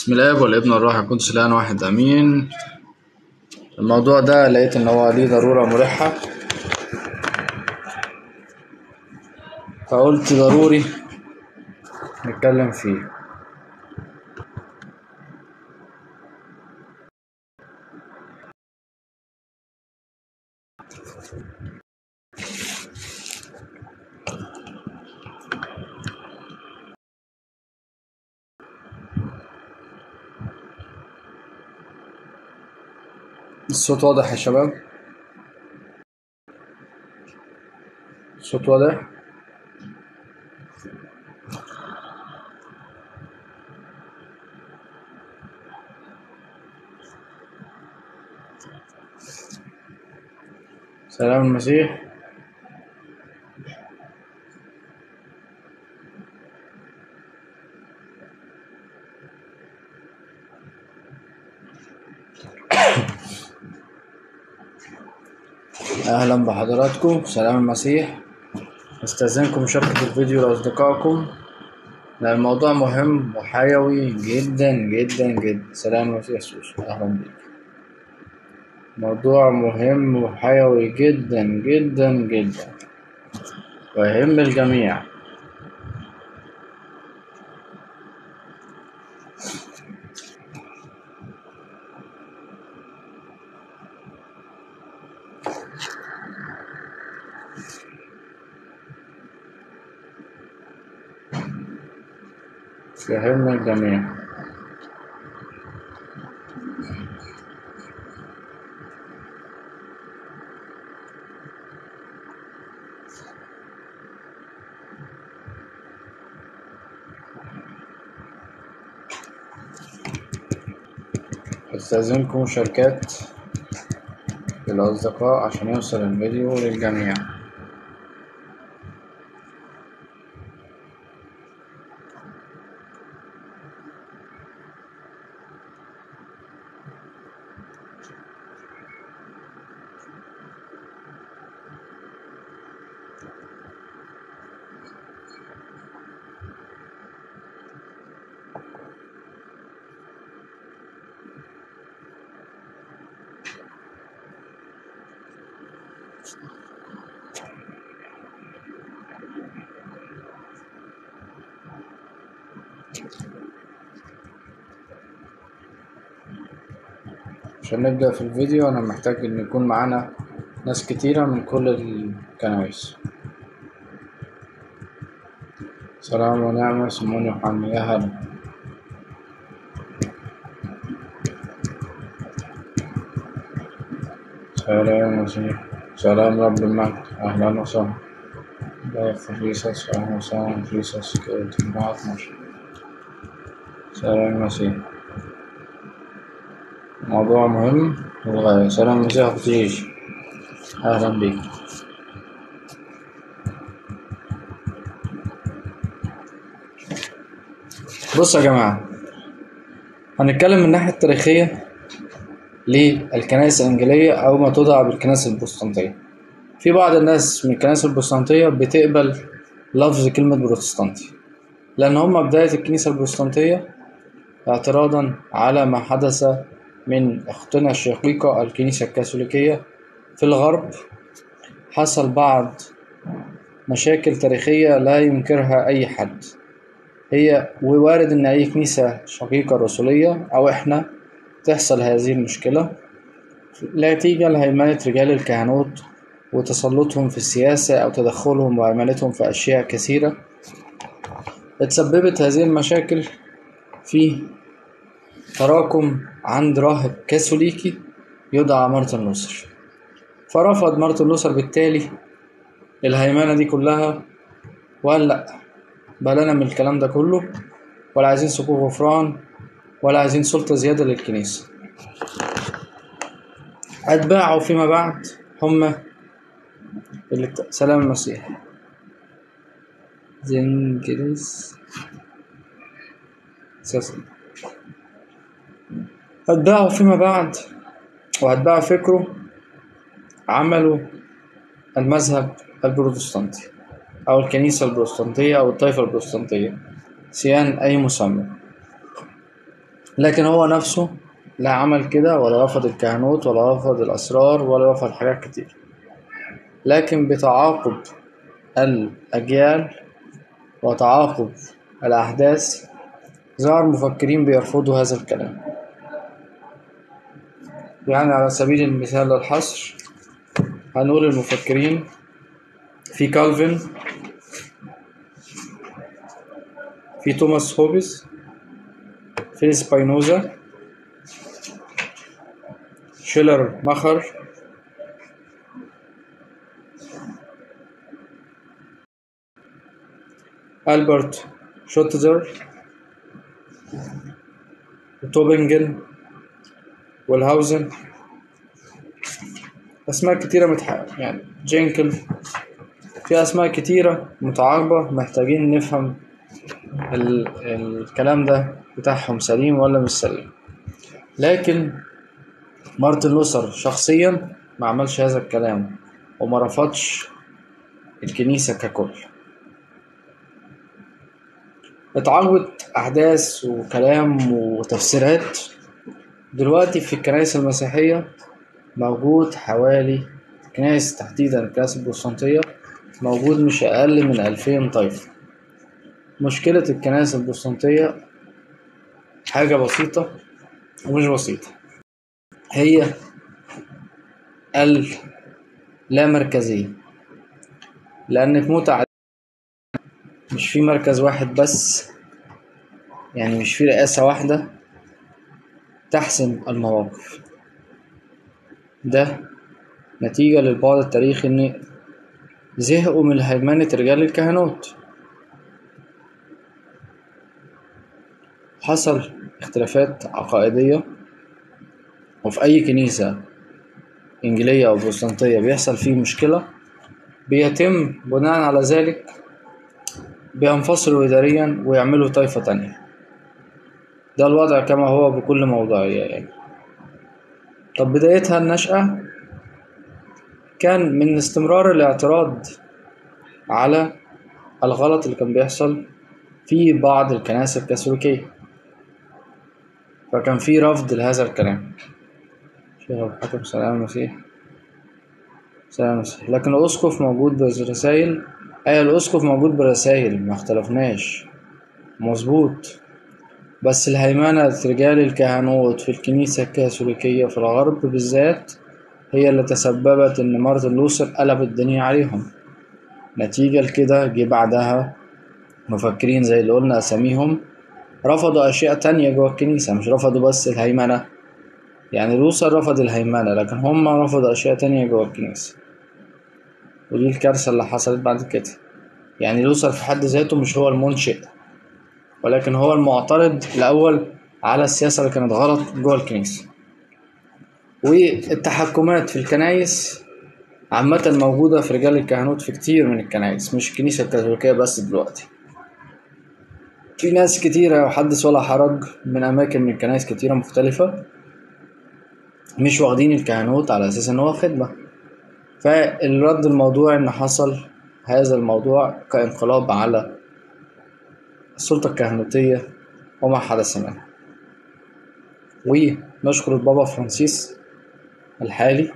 بسم الله والابن والروح القدس الآن واحد أمين الموضوع ده لقيت إن هو ليه ضرورة ملحة فقلت ضروري نتكلم فيه الصوت واضح يا شباب الصوت واضح سلام المسيح أهلا بحضراتكم سلام المسيح استأذنكم مشاركة الفيديو لأصدقائكم لأن الموضوع مهم وحيوي جدا جدا جدا سلام المسيح سوسو أهلا بيك موضوع مهم وحيوي جدا جدا جدا ويهم الجميع يهم الجميع استأذنكم مشاركات للأصدقاء عشان يوصل الفيديو للجميع عشان نبدأ في الفيديو أنا محتاج إن يكون معانا ناس كتيرة من كل الكنايس سلام ونعمة سمون يوحنا يا هلا سلام مسيح سلام رب المجد أهلا وسهلا ضيف فريسس أهلا وسهلا فريسس كده تنبعت ماشي سلام مسيح موضوع مهم للغاية سلام مسيح بتعيش أهلا بيك بصوا يا جماعة هنتكلم من الناحية التاريخية للكنائس الإنجيلية أو ما تدعى بالكنائس البروتستانتية في بعض الناس من الكنائس البروتستانتية بتقبل لفظ كلمة بروتستانتي لأن هم بداية الكنيسة البروتستانتية اعتراضا على ما حدث من أختنا الشقيقة الكنيسة الكاثوليكية في الغرب حصل بعض مشاكل تاريخية لا ينكرها أي حد هي ووارد إن أي كنيسة شقيقة رسولية أو إحنا تحصل هذه المشكلة نتيجة لهيمنة رجال الكهنوت وتسلطهم في السياسة أو تدخلهم وعمالتهم في أشياء كثيرة اتسببت هذه المشاكل في تراكم عند راهب كاثوليكي يدعى مارتن لوثر فرفض مارتن لوثر بالتالي الهيمنة دي كلها وقال لأ بلانا من الكلام ده كله ولا عايزين سقوط غفران ولا عايزين سلطة زيادة للكنيسة أتباعه فيما بعد هم اللي سلام المسيح زنجريس ساسن أتباعه فيما بعد وأتباع فكره عملوا المذهب البروتستانتي أو الكنيسة البروتستانتية أو الطائفة البروتستانتية سيان أي مسمى لكن هو نفسه لا عمل كده ولا رفض الكهنوت ولا رفض الأسرار ولا رفض حاجات كتير لكن بتعاقب الأجيال وتعاقب الأحداث ظهر مفكرين بيرفضوا هذا الكلام يعني على سبيل المثال للحصر هنقول المفكرين في كالفين في توماس هوبز في سباينوزا شيلر مخر ألبرت شوتزر وتوبنجن والهاوزن أسماء كتيرة متح... يعني جينكل في أسماء كتيرة متعاقبة محتاجين نفهم ال... الكلام ده بتاعهم سليم ولا مش سليم لكن مارتن لوثر شخصيا ما عملش هذا الكلام وما رفضش الكنيسة ككل اتعاقبت أحداث وكلام وتفسيرات دلوقتي في الكنائس المسيحية موجود حوالي كنائس تحديدا الكنائس البروتستانتية موجود مش أقل من ألفين طائفة مشكلة الكنائس البروتستانتية حاجة بسيطة ومش بسيطة هي اللامركزية لأن متعة مش في مركز واحد بس يعني مش في رئاسة واحدة تحسم المواقف ده نتيجة للبعد التاريخي إن زهقوا من هيمنة رجال الكهنوت حصل اختلافات عقائدية وفي أي كنيسة إنجيلية أو بروتستانتية بيحصل فيه مشكلة بيتم بناء على ذلك بينفصلوا إداريا ويعملوا طائفة تانية ده الوضع كما هو بكل موضوعية يعني طب بدايتها النشأة كان من استمرار الاعتراض على الغلط اللي كان بيحصل في بعض الكنائس الكاثوليكية فكان في رفض لهذا الكلام شيخ الحكم سلام المسيح سلام المسيح لكن الأسقف موجود بالرسائل أيوة الأسقف موجود بالرسائل ما اختلفناش مظبوط بس الهيمنة رجال الكهنوت في الكنيسة الكاثوليكية في الغرب بالذات هي اللي تسببت إن مارتن لوثر قلب الدنيا عليهم نتيجة لكده جه بعدها مفكرين زي اللي قلنا أساميهم رفضوا أشياء تانية جوه الكنيسة مش رفضوا بس الهيمنة يعني لوثر رفض الهيمنة لكن هم رفضوا أشياء تانية جوه الكنيسة ودي الكارثة اللي حصلت بعد كده يعني لوثر في حد ذاته مش هو المنشئ ولكن هو المعترض الأول على السياسة اللي كانت غلط جوه الكنيسة والتحكمات في الكنايس عامة موجودة في رجال الكهنوت في كتير من الكنايس مش الكنيسة الكاثوليكية بس دلوقتي في ناس كتيرة وحدث ولا حرج من أماكن من كنايس كتيرة مختلفة مش واخدين الكهنوت على أساس إن هو خدمة فالرد الموضوع إن حصل هذا الموضوع كانقلاب على السلطة الكهنوتية وما حدث منها ونشكر البابا فرانسيس الحالي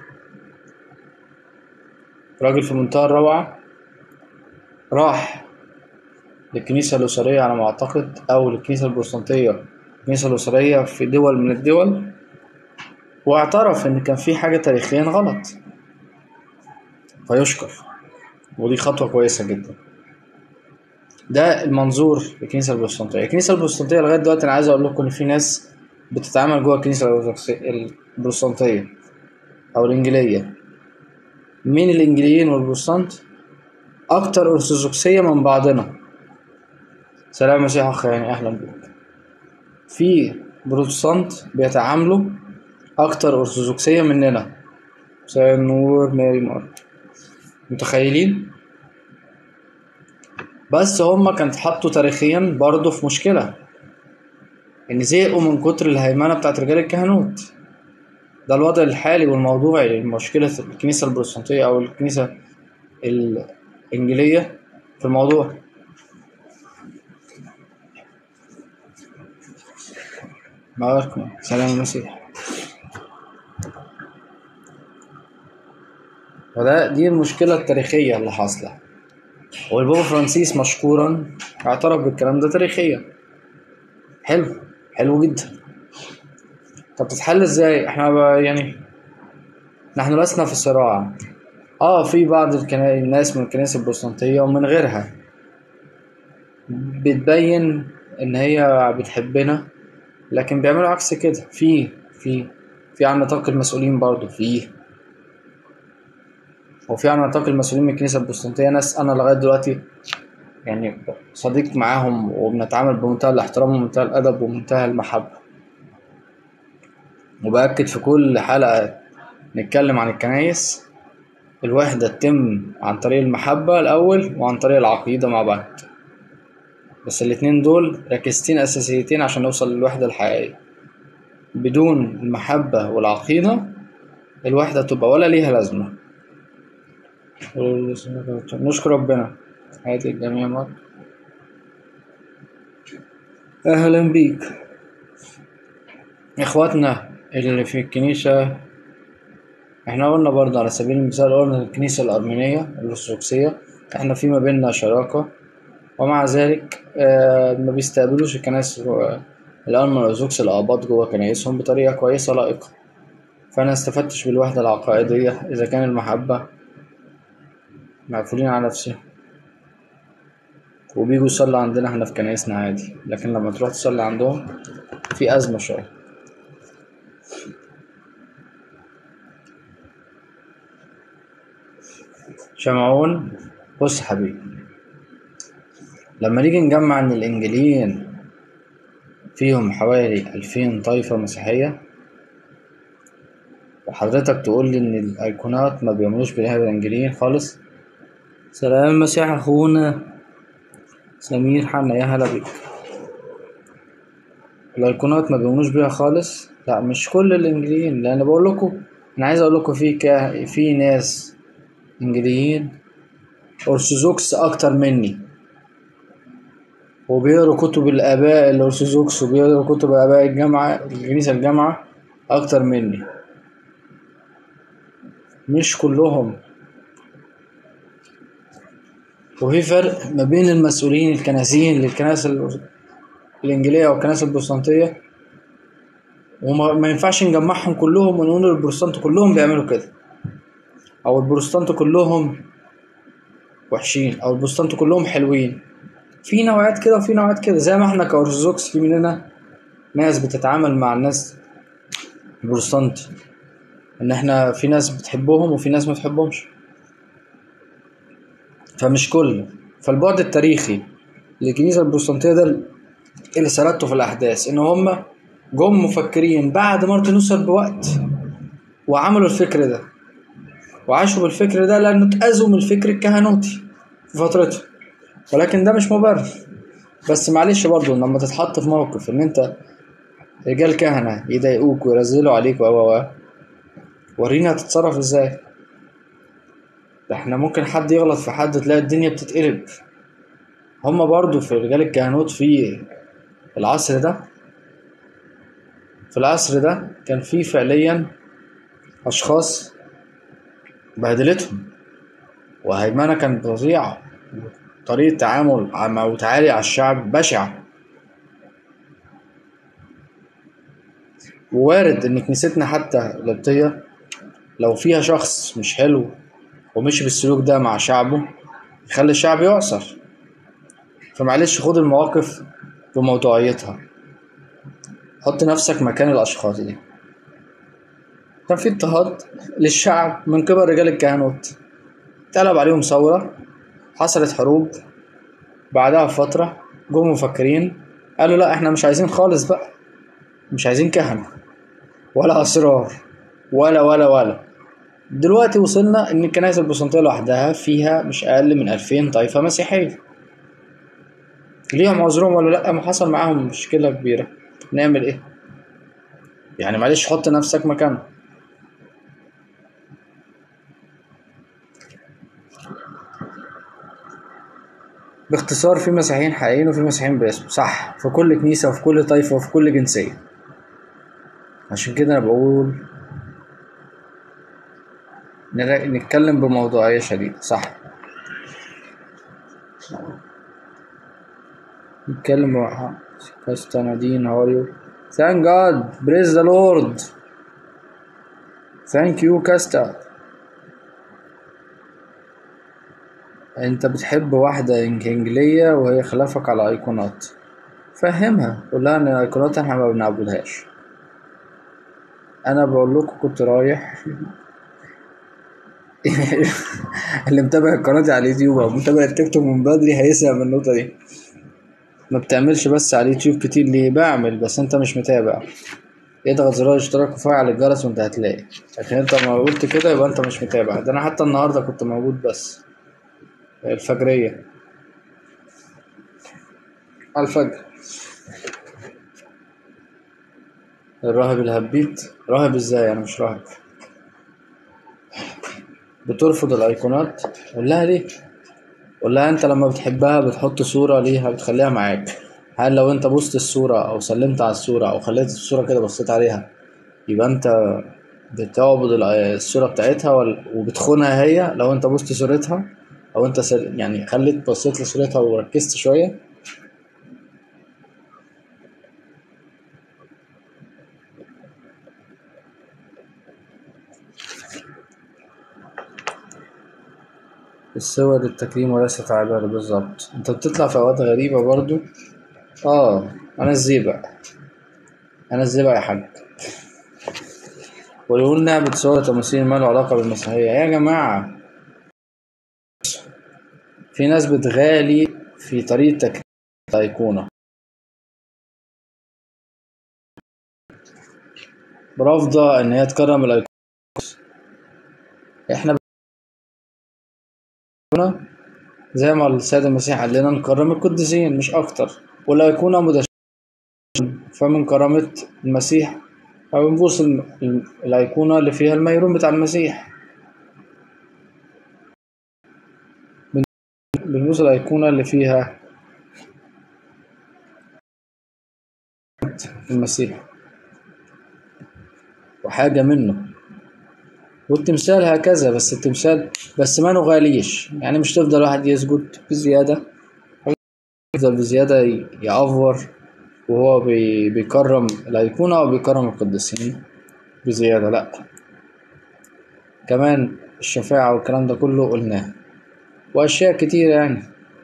راجل في منتهى الروعة راح للكنيسة الأسرية على ما أعتقد أو للكنيسة البروتستانتية الكنيسة الأسرية في دول من الدول واعترف إن كان في حاجة تاريخيا غلط فيشكر ودي خطوة كويسة جدا ده المنظور للكنيسة البروتستانتية الكنيسة البروتستانتية لغاية دلوقتي أنا عايز أقول لكم إن في ناس بتتعامل جوه الكنيسة البروتستانتية أو الإنجيلية مين الإنجليين والبروتستانت أكتر أرثوذكسية من بعضنا سلام مسيح أخ يعني أهلا بك في بروتستانت بيتعاملوا أكتر أرثوذكسية مننا مساء النور ماري مارك متخيلين بس هما كانت حطوا تاريخيا برضه في مشكلة إن زهقوا من كتر الهيمنة بتاعت رجال الكهنوت ده الوضع الحالي والموضوعي لمشكلة الكنيسة البروتستانتية أو الكنيسة الإنجيلية في الموضوع معاكم سلام المسيح وده دي المشكلة التاريخية اللي حاصلة والبابا فرانسيس مشكورا اعترف بالكلام ده تاريخيا حلو حلو جدا طب تتحل ازاي احنا بقى يعني نحن لسنا في صراع اه في بعض الكنا... الناس من الكنائس البروتستانتية ومن غيرها بتبين ان هي بتحبنا لكن بيعملوا عكس كده في في في على نطاق المسؤولين برضو في وفي على نطاق المسؤولين من الكنيسة البروتستانتية ناس أنا لغاية دلوقتي يعني صديق معاهم وبنتعامل بمنتهى الاحترام ومنتهى الأدب ومنتهى المحبة وبأكد في كل حلقة نتكلم عن الكنايس الوحدة تتم عن طريق المحبة الأول وعن طريق العقيدة مع بعض بس الاتنين دول ركزتين أساسيتين عشان نوصل للوحدة الحقيقية بدون المحبة والعقيدة الوحدة تبقى ولا ليها لازمة نشكر ربنا هادي الجميع مرة أهلا بيك إخواتنا اللي في الكنيسة احنا قلنا برضه على سبيل المثال قلنا الكنيسة الأرمينية الأرثوذكسية احنا في ما بيننا شراكة ومع ذلك آه ما بيستقبلوش الكنائس الأرمن الأرثوذكس الآباط جوه كنايسهم بطريقة كويسة لائقة فأنا استفدتش بالوحدة العقائدية إذا كان المحبة مقفولين على نفسهم وبيجوا يصلوا عندنا احنا في كنايسنا عادي لكن لما تروح تصلي عندهم في أزمة شوية شمعون بص حبيبي لما نيجي نجمع ان الانجيليين فيهم حوالي ألفين طائفة مسيحية وحضرتك تقول لي ان الايقونات ما بيعملوش بيها الانجيليين خالص سلام المسيح اخونا سمير حنا يا هلا بيك الايقونات ما بيؤمنوش بيها خالص لا مش كل الانجليين لان بقول لكم انا عايز اقول لكم في كا... في ناس انجليين ارثوذكس اكتر مني وبيقروا كتب الاباء الارثوذكس وبيقروا كتب اباء الجامعه الكنيسه الجامعه اكتر مني مش كلهم وفي فرق ما بين المسؤولين الكنسيين للكنائس الإنجيلية والكنائس البروتستانتية وما ما ينفعش نجمعهم كلهم ونقول البروتستانت كلهم بيعملوا كده أو البروتستانت كلهم وحشين أو البروتستانت كلهم حلوين في نوعيات كده وفي نوعيات كده زي ما احنا كأرثوذكس في مننا ناس بتتعامل مع الناس البروتستانت ان احنا في ناس بتحبهم وفي ناس ما بتحبهمش فمش كل فالبعد التاريخي للكنيسة البروتستانتية ده اللي سردته في الأحداث إن هما جم مفكرين بعد مارتن لوثر بوقت وعملوا الفكر ده وعاشوا بالفكر ده لأنه اتأذوا من الفكر الكهنوتي في فترته ولكن ده مش مبرر بس معلش برضه لما تتحط في موقف إن أنت رجال كهنة يضايقوك ويرزلوا عليك و و ورينا هتتصرف ازاي ده احنا ممكن حد يغلط في حد تلاقي الدنيا بتتقلب هما برضو في رجال الكهنوت في العصر ده في العصر ده كان في فعليا أشخاص بهدلتهم وهيمنة كانت فظيعة طريقة تعامل وتعالي على الشعب بشعة ووارد إن كنيستنا حتى القبطية لو فيها شخص مش حلو ومشي بالسلوك ده مع شعبه يخلي الشعب يعصر فمعلش خد المواقف بموضوعيتها حط نفسك مكان الأشخاص دي كان في اضطهاد للشعب من قبل رجال الكهنوت اتقلب عليهم ثورة حصلت حروب بعدها بفترة جم مفكرين قالوا لا احنا مش عايزين خالص بقى مش عايزين كهنة ولا أسرار ولا ولا ولا دلوقتي وصلنا ان الكنائس البروتستانتية لوحدها فيها مش اقل من ألفين طائفة مسيحية ليهم عذرهم ولا لا ما حصل معاهم مشكلة كبيرة نعمل ايه يعني معلش حط نفسك مكانه باختصار في مسيحيين حقيقيين وفي مسيحيين باسم صح في كل كنيسة وفي كل طائفة وفي كل جنسية عشان كده انا بقول نر- نتكلم بموضوعية شديدة صح نتكلم مع كاستا نادين هاو ار يو ثانك جاد بريز ذا لورد ثانك يو كاستا انت بتحب واحدة انجلية وهي خلافك على ايقونات فهمها قول لها ان الايقونات احنا ما بنعبدهاش انا بقول لكم كنت رايح اللي متابع قناتي على اليوتيوب او متابع التيك توك من بدري هيسمع من النقطة دي ما بتعملش بس على اليوتيوب كتير ليه بعمل بس انت مش متابع اضغط زرار الاشتراك وفعل الجرس وانت هتلاقي لكن انت ما قلت كده يبقى انت مش متابع ده انا حتى النهارده كنت موجود بس الفجرية على الفجر الراهب الهبيت راهب ازاي انا مش راهب بترفض الايقونات قول لها ليه قول لها انت لما بتحبها بتحط صورة ليها بتخليها معاك هل لو انت بوست الصورة او سلمت على الصورة او خليت الصورة كده بصيت عليها يبقى انت بتعبد ال- الصورة بتاعتها ولا- وبتخونها هي لو انت بوست صورتها او انت سل... يعني خليت بصيت لصورتها وركزت شوية الصور للتكريم وليست عبادة بالظبط انت بتطلع في اوقات غريبة برضو اه انا الزيبق انا الزيبق يا حاج ويقول لعبة صور تمثيل ما له علاقة بالمسيحية يا جماعة في ناس بتغالي في طريقة تكريم الأيقونة برافضة إن هي تكرم الأيقونة إحنا بنكرم زي ما السيد المسيح قال لنا نكرم القديسين مش أكتر والأيقونة مدشنة فمن كرامة المسيح فبنبوس الم- الم- الأيقونة اللي فيها الميرون بتاع المسيح بنبوس الأيقونة اللي فيها المسيح وحاجة منه والتمثال هكذا بس التمثال بس ما نغاليش يعني مش تفضل واحد يسجد بزيادة يفضل بزيادة ي- يأفور وهو بي- بيكرم الأيقونة أو بيكرم القديسين بزيادة لأ كمان الشفاعة والكلام ده كله قلناه وأشياء كتير يعني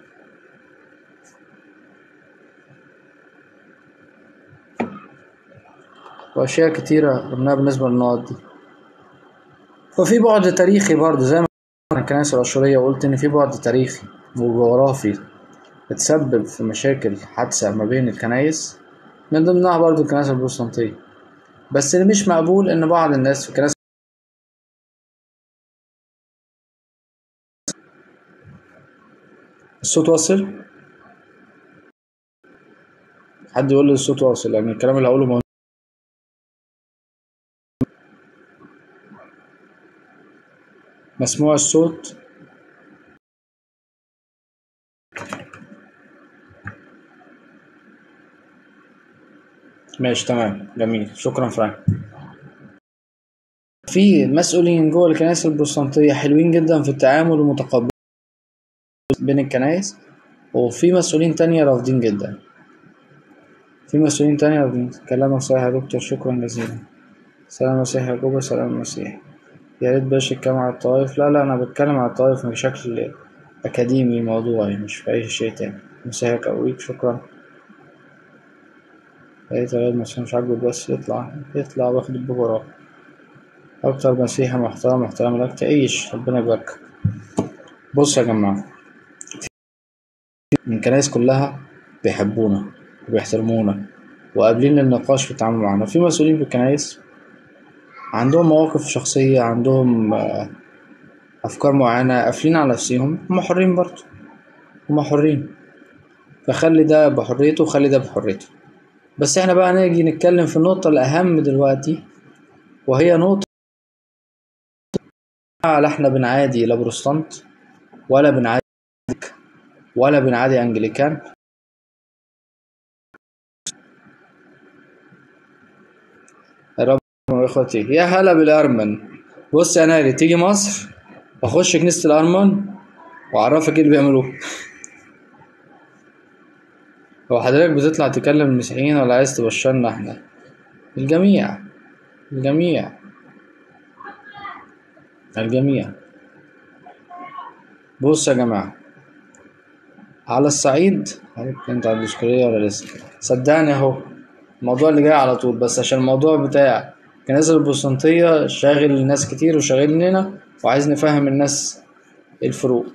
وأشياء كتيرة قلناها بالنسبة للنقط دي وفي بعد تاريخي برضه زي ما قلنا الكنائس الأشورية وقلت إن في بعد تاريخي وجغرافي بتسبب في مشاكل حادثة ما بين الكنائس من ضمنها برضه الكنائس البروتستانتية بس اللي مش مقبول إن بعض الناس في الكنائس الصوت واصل حد يقول لي الصوت واصل لأن الكلام اللي هقوله مهم مسموع الصوت ماشي تمام جميل شكرا فرانك في مسؤولين جوه الكنائس البروتستانتية حلوين جدا في التعامل ومتقبلين بين الكنائس وفي مسؤولين تانية رافضين جدا في مسؤولين تانية رافضين كلامك صحيح يا دكتور شكرا جزيلا سلام مسيح يا جوبا سلام المسيح يا ريت باش الكلام على الطوائف لا لا أنا بتكلم على الطوائف بشكل أكاديمي موضوعي مش في أي شيء تاني مسيحك أقويك شكرا يا ريت غير مسيح مش عاجبك بس يطلع يطلع واخد الببراء أكتر مسيحي محترم محترم لك تعيش ربنا يبارك بص يا جماعة من الكنايس كلها بيحبونا وبيحترمونا وقابلين النقاش في التعامل معنا في مسؤولين في الكنايس عندهم مواقف شخصية عندهم آه، أفكار معينة قافلين على نفسهم هم حرين برضه هم حرين فخلي ده بحريته وخلي ده بحريته بس احنا بقى نيجي نتكلم في النقطة الأهم دلوقتي وهي نقطة لا احنا بنعادي لا بروتستانت ولا بنعادي ولا بنعادي أنجليكان الرب وإخوتي يا هلا بالأرمن بص يا ناري تيجي مصر وأخش كنيسة الأرمن وأعرفك إيه اللي بيعملوه هو حضرتك بتطلع تكلم المسيحيين ولا عايز تبشرنا احنا الجميع الجميع الجميع بص يا جماعة على الصعيد حضرتك انت على الديسكورية ولا لسه صدقني اهو الموضوع اللي جاي على طول بس عشان الموضوع بتاع الكنائس البروتستانتية شاغل ناس كتير وشاغلنا وعايز نفهم الناس الفروق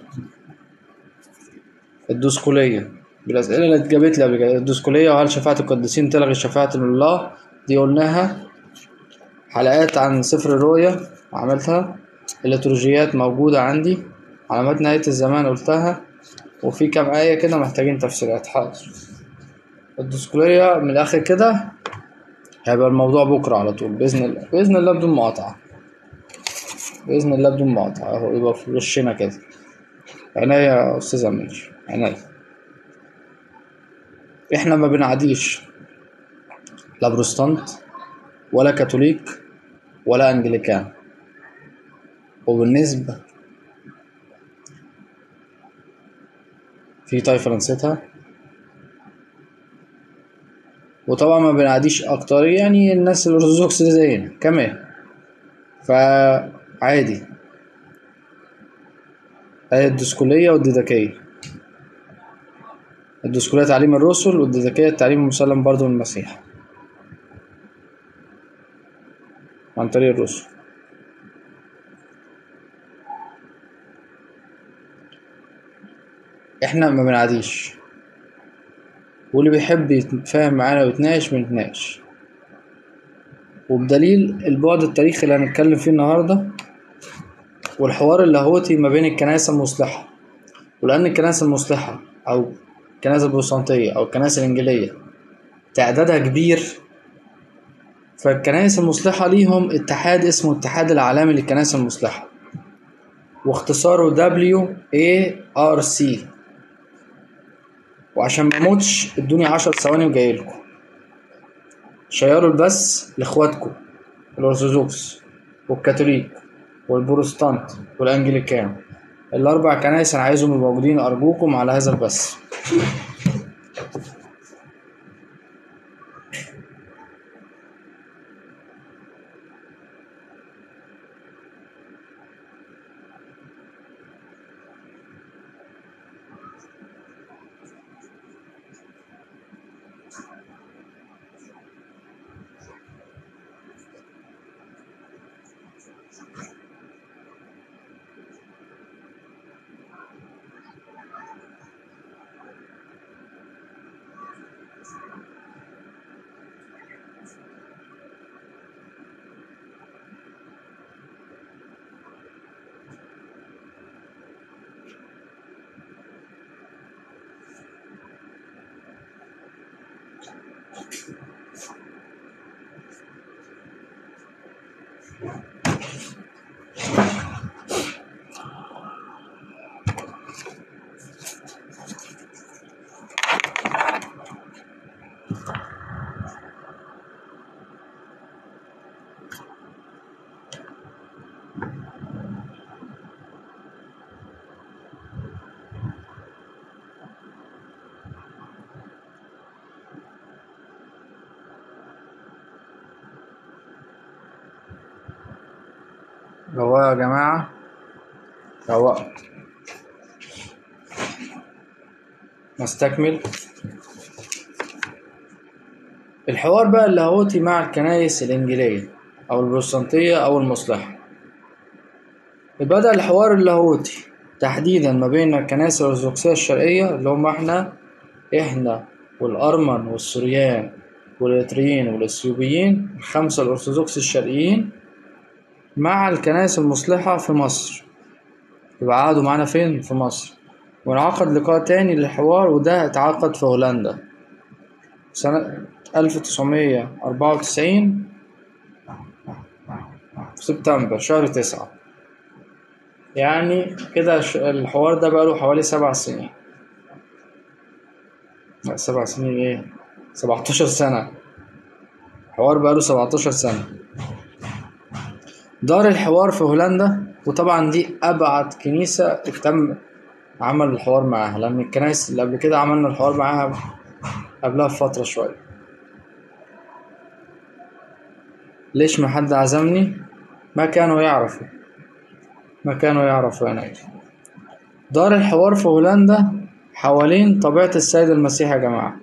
الدوسكولية بالأسئلة اللي اتجابت لي قبل كده الدوسكولية وهل شفاعة القديسين تلغي شفاعة الله دي قلناها حلقات عن سفر الرؤيا عملتها الليتورجيات موجودة عندي علامات نهاية الزمان قلتها وفي كام آية كده محتاجين تفسيرات حاضر الدوسكولية من الآخر كده هيبقى الموضوع بكرة على طول بإذن الله بإذن الله بدون مقاطعة بإذن الله بدون مقاطعة أهو يبقى في وشنا كده عينيا يا أستاذ أمير عينيا إحنا ما بنعاديش لا بروستانت ولا كاثوليك ولا أنجليكان وبالنسبة في طائفة نسيتها وطبعا ما بنعاديش أكتر يعني الناس الأرثوذكس اللي زينا كمان فعادي هي الدسكولية والديداكية الدسكولية تعليم الرسل والديداكية التعليم المسلم برضو من المسيح عن طريق الرسل احنا ما بنعاديش واللي بيحب يتفاهم معانا ويتناقش بنتناقش وبدليل البعد التاريخي اللي هنتكلم فيه النهارده والحوار اللاهوتي ما بين الكنائس المصلحة ولأن الكنائس المصلحة أو الكنائس البروتستانتية أو الكنائس الإنجيلية تعدادها كبير فالكنائس المصلحة ليهم اتحاد اسمه الاتحاد العالمي للكنائس المصلحة واختصاره WARC وعشان ما اموتش ادوني عشر ثواني وجايلكم شيروا البث لاخواتكم الارثوذكس والكاثوليك والبروتستانت والانجليكان الاربع كنايس انا عايزهم يبقوا موجودين ارجوكم على هذا البث روقوا يا جماعة روقوا نستكمل الحوار بقى اللاهوتي مع الكنائس الإنجيلية أو البروتستانتية أو المصلحة بدأ الحوار اللاهوتي تحديدا ما بين الكنائس الأرثوذكسية الشرقية اللي هم احنا احنا والأرمن والسوريان والإريتريين والإثيوبيين الخمسة الأرثوذكس الشرقيين مع الكنائس المصلحة في مصر يبقى قعدوا معانا فين؟ في مصر وانعقد لقاء تاني للحوار وده اتعقد في هولندا سنة ألف تسعمية أربعة وتسعين في سبتمبر شهر تسعة يعني كده ش- الحوار ده بقاله حوالي سبع سنين لا سبع سنين ايه سبعتاشر سنة الحوار بقاله سبعتاشر سنة دار الحوار في هولندا وطبعا دي أبعد كنيسة تم عمل الحوار معاها لأن الكنائس اللي قبل كده عملنا الحوار معاها قبلها بفترة شوية ليش ما حد عزمني ما كانوا يعرفوا ما كانوا يعرفوا يا نايل دار الحوار في هولندا حوالين طبيعة السيد المسيح يا جماعة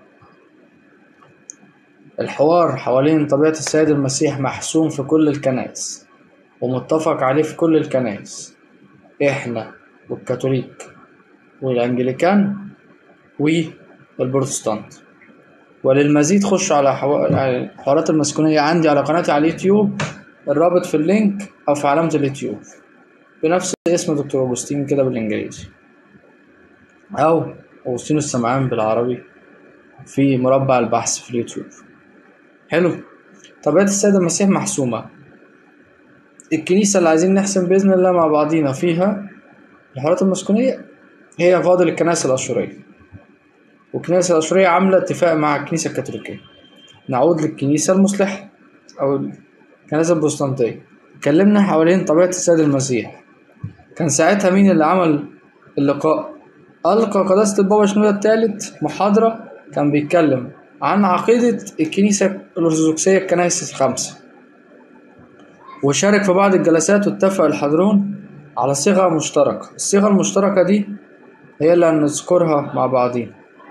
الحوار حوالين طبيعة السيد المسيح محسوم في كل الكنائس ومتفق عليه في كل الكنائس احنا والكاثوليك والانجليكان والبروتستانت وللمزيد خش على حوا- على الحوارات المسكونية عندي على قناتي على اليوتيوب الرابط في اللينك أو في علامة اليوتيوب بنفس اسم دكتور أوجستين كده بالإنجليزي أو أوجستين السمعان بالعربي في مربع البحث في اليوتيوب حلو طبيعة السيد المسيح محسومة الكنيسة اللي عايزين نحسن بإذن الله مع بعضينا فيها الحوارات المسكونية هي فاضل الكنائس الأشورية والكنيسة الأشورية عاملة اتفاق مع الكنيسة الكاثوليكية نعود للكنيسة المصلحة أو الكنيسة البروتستانتية اتكلمنا حوالين طبيعة السيد المسيح كان ساعتها مين اللي عمل اللقاء ألقى قداسة البابا شنودة الثالث محاضرة كان بيتكلم عن عقيدة الكنيسة الأرثوذكسية الكنائس الخمسة وشارك في بعض الجلسات واتفق الحاضرون على صيغة مشتركة الصيغة المشتركة دي هي اللي هنذكرها مع بعضين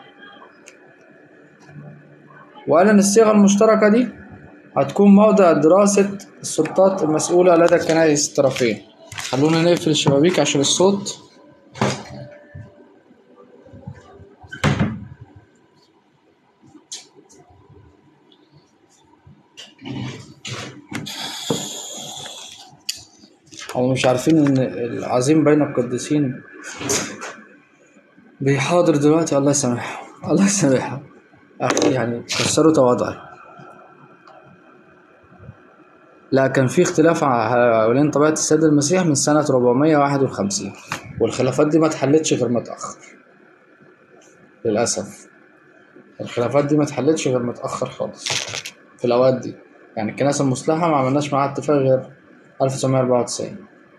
وقال إن الصيغة المشتركة دي هتكون موضع دراسة السلطات المسؤولة لدى الكنائس الطرفين خلونا نقفل الشبابيك عشان الصوت هم مش عارفين ان العظيم بين القديسين بيحاضر دلوقتي الله يسامحه الله يسامحه أخي يعني كسروا تواضعي لا كان في اختلاف حوالين طبيعة السيد المسيح من سنة 451 والخلافات دي ما اتحلتش غير متأخر للأسف الخلافات دي ما اتحلتش غير متأخر خالص في الأوقات دي يعني الكنائس المصلحة ما عملناش معاها اتفاق غير 1994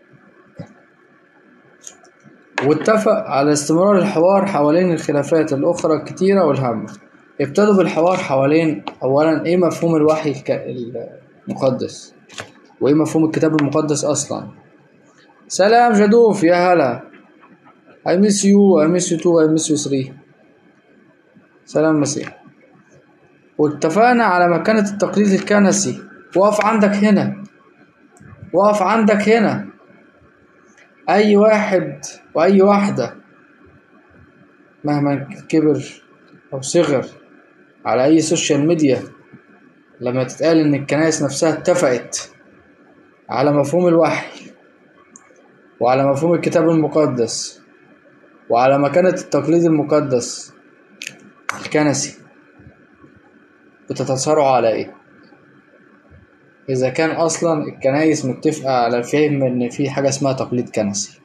واتفق على استمرار الحوار حوالين الخلافات الأخرى الكتيرة والهامة ابتدوا بالحوار حوالين أولا إيه مفهوم الوحي الك- المقدس وإيه مفهوم الكتاب المقدس أصلا سلام جدوف يا هلا I miss you I miss you too I miss you three سلام مسيح واتفقنا على مكانة التقليد الكنسي وقف عندك هنا وقف عندك هنا أي واحد وأي واحدة مهما كبر أو صغر على أي سوشيال ميديا لما تتقال إن الكنائس نفسها اتفقت على مفهوم الوحي وعلى مفهوم الكتاب المقدس وعلى مكانة التقليد المقدس الكنسي بتتصارعوا على ايه؟ إذا كان أصلا الكنايس متفقة على فهم إن في حاجة اسمها تقليد كنسي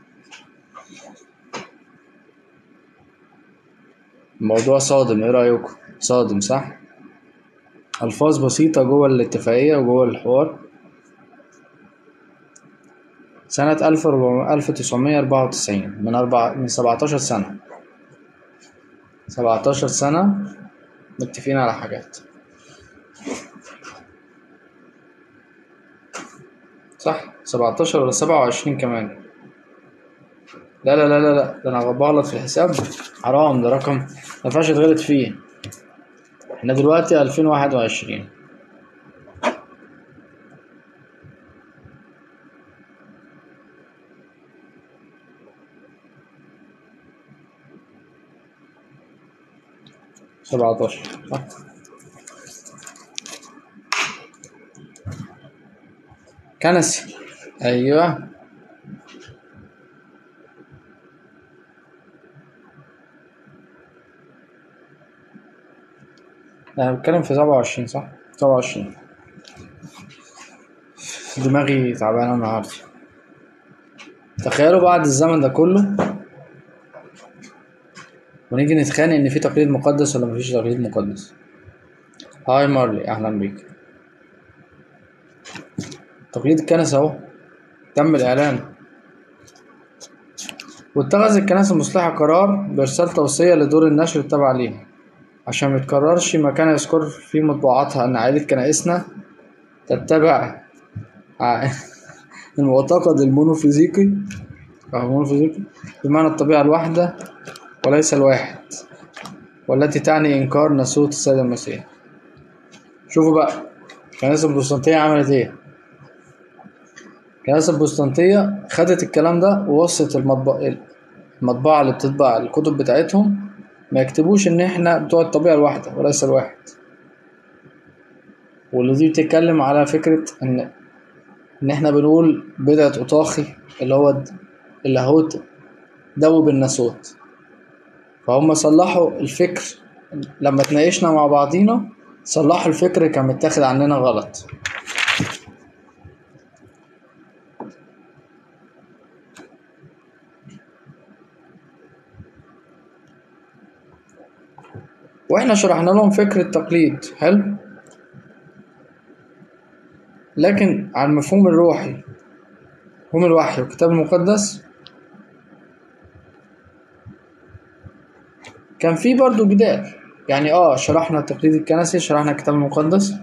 الموضوع صادم ايه رأيكم؟ صادم صح؟ ألفاظ بسيطة جوه الاتفاقية وجوه الحوار سنة ألف ألف تسعمية أربعة وتسعين من أربعة من سبعتاشر سنة سبعتاشر سنة متفقين على حاجات صح سبعتاشر ولا سبعة وعشرين كمان لا لا لا لا لا ده أنا بغلط في الحساب حرام ده رقم مينفعش يتغلط فيه احنا دلوقتي ألفين واحد وعشرين سبعتاشر صح كنسي أيوه أنا بتكلم في سبعة وعشرين صح؟ سبعة وعشرين دماغي تعبانة النهاردة تخيلوا بعد الزمن ده كله ونيجي نتخانق إن في تقليد مقدس ولا مفيش تقليد مقدس هاي مارلي أهلا بيك تقليد الكنسة أهو تم الإعلان واتخذ الكنائس المصلحة قرار بإرسال توصية لدور النشر التابع ليها عشان ميتكررش ما كان يذكر في مطبوعاتها أن عائلة كنائسنا تتبع ع- المعتقد المونوفيزيقي أو المونوفيزيقي بمعنى الطبيعة الواحدة وليس الواحد والتي تعني إنكار ناسوت السيد المسيح شوفوا بقى الكنائس البروتستانتية عملت إيه الكنائس البروتستانتية خدت الكلام ده ووصت المطبعة المطبعة اللي بتطبع الكتب بتاعتهم ما يكتبوش إن إحنا بتوع الطبيعة الواحدة وليس الواحد واللي دي بتتكلم على فكرة إن إن إحنا بنقول بدعة أوطاخي اللي هو د- اللاهوت دوب الناسوت فهم صلحوا الفكر لما اتناقشنا مع بعضينا صلحوا الفكر كان متاخد عننا غلط واحنا شرحنا لهم فكر التقليد حلو لكن على المفهوم الروحي هم الوحي والكتاب المقدس كان في برضو جدال يعني اه شرحنا التقليد الكنسي شرحنا الكتاب المقدس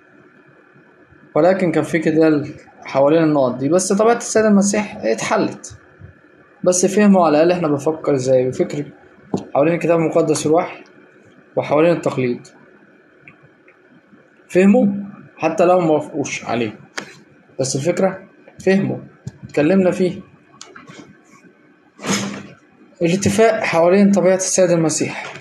ولكن كان في جدال حوالين النقط دي بس طبيعة السيد المسيح اتحلت بس فهموا على الأقل احنا بنفكر ازاي بفكر حوالين الكتاب المقدس والوحي وحوالين التقليد فهموا حتى لو ما وافقوش عليه بس الفكرة فهموا اتكلمنا فيه الاتفاق حوالين طبيعة السيد المسيح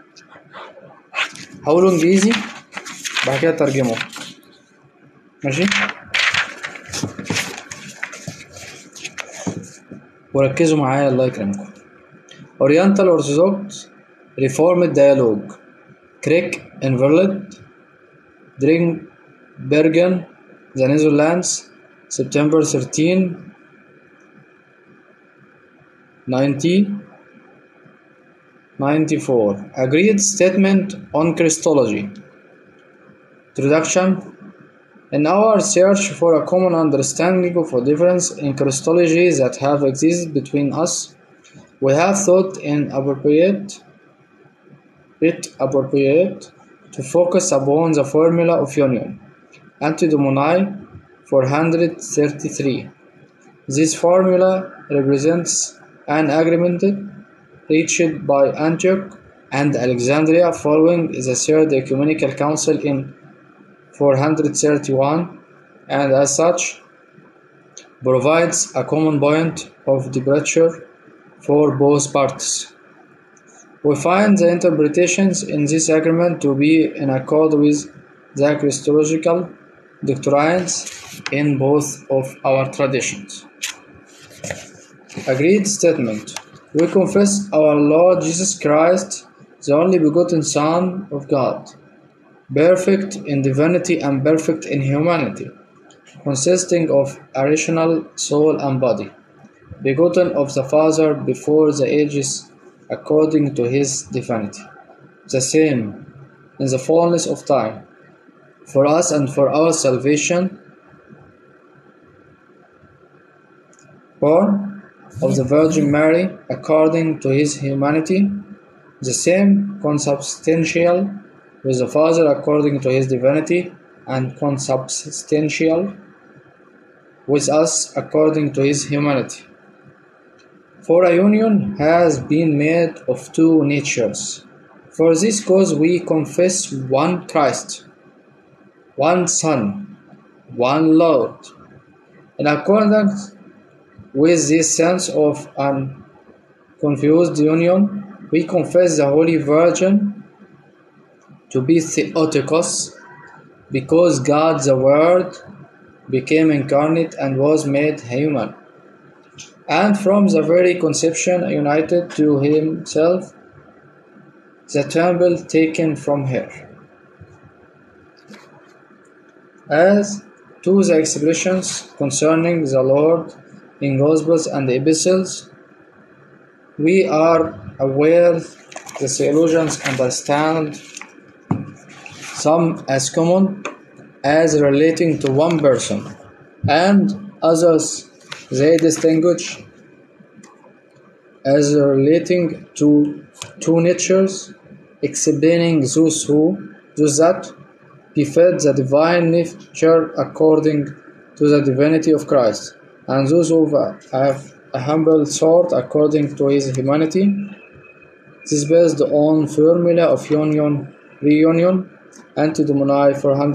هقوله انجليزي بعد كده ترجمه ماشي وركزوا معايا الله يكرمكم Oriental Orthodox Reformed Dialogue Crick Invalid Dring Bergen The Netherlands September 13 90 94 Agreed Statement on Christology Introduction In our search for a common understanding of a difference in Christology that have existed between us, we have thought in appropriate it appropriate to focus upon the formula of union, Antidomini 433. This formula represents an agreement reached by Antioch and Alexandria following the Third Ecumenical Council in 431 and as such provides a common point of departure for both parties. We find the interpretations in this agreement to be in accord with the Christological doctrines in both of our traditions. Agreed statement. We confess our Lord Jesus Christ, the only begotten Son of God, perfect in divinity and perfect in humanity, consisting of a rational soul and body, begotten of the Father before the ages according to his divinity, the same in the fullness of time, for us and for our salvation, born of the Virgin Mary according to his humanity, the same consubstantial with the Father according to his divinity, and consubstantial with us according to his humanity. For a union has been made of two natures. For this cause we confess one Christ, one Son, one Lord. In accordance with this sense of an confused union, we confess the Holy Virgin to be Theotokos, because God the Word became incarnate and was made human, and from the very conception united to Himself, the temple taken from her. As to the expressions concerning the Lord in Gospels and Epistles, we are aware the theologians understand some as common as relating to one person, and others they distinguish as relating to two natures, explaining those who, those that befit the divine nature according to the divinity of Christ, and those who have a humble sort according to his humanity. This is based on formula of union, reunion, Antidomini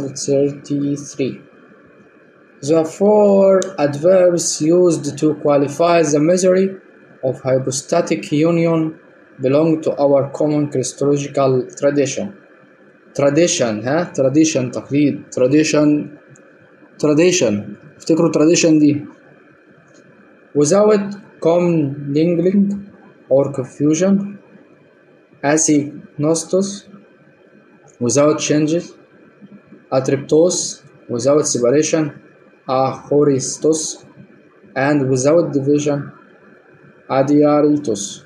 433. The four adverbs used to qualify the misery of hypostatic union belong to our common Christological tradition. Tradition ها tradition تقليد tradition tradition افتكروا tradition دي without commingling or confusion asignostos without changes atriptos without separation achoristos and without division adiaritos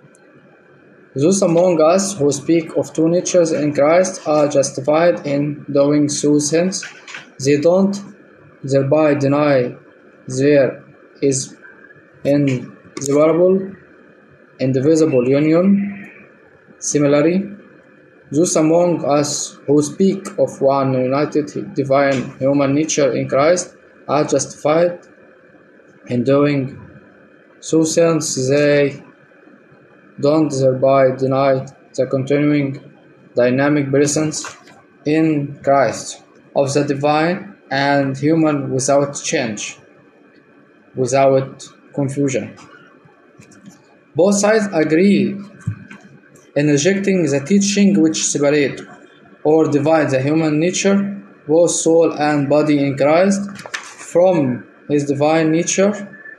those among us who speak of two natures in Christ are justified in doing so since they don't thereby deny there is inseparable, indivisible union. Similarly, those among us who speak of one united divine human nature in Christ are justified in doing so since they don't thereby deny the continuing dynamic presence in Christ of the divine and human without change, without confusion. Both sides agree in rejecting the teaching which separate or divide the human nature, both soul and body in Christ, from his divine nature,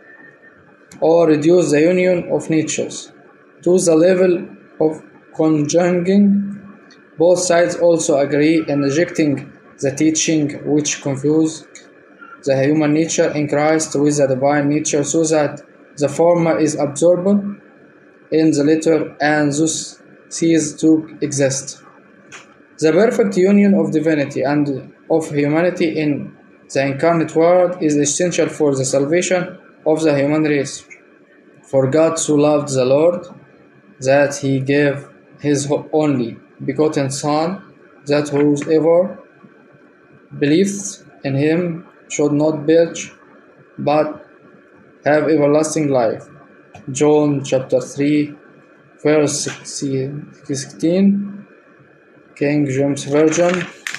or reduce the union of natures to the level of conjuging. Both sides also agree in rejecting the teaching which confuse the human nature in Christ with the divine nature so that the former is absorbed in the latter and thus cease to exist. The perfect union of divinity and of humanity in the incarnate world is essential for the salvation of the human race. For God so loved the Lord that he gave his only begotten Son, that whosoever believes in him should not perish, but have everlasting life. John chapter 3, verse 16, King James Version.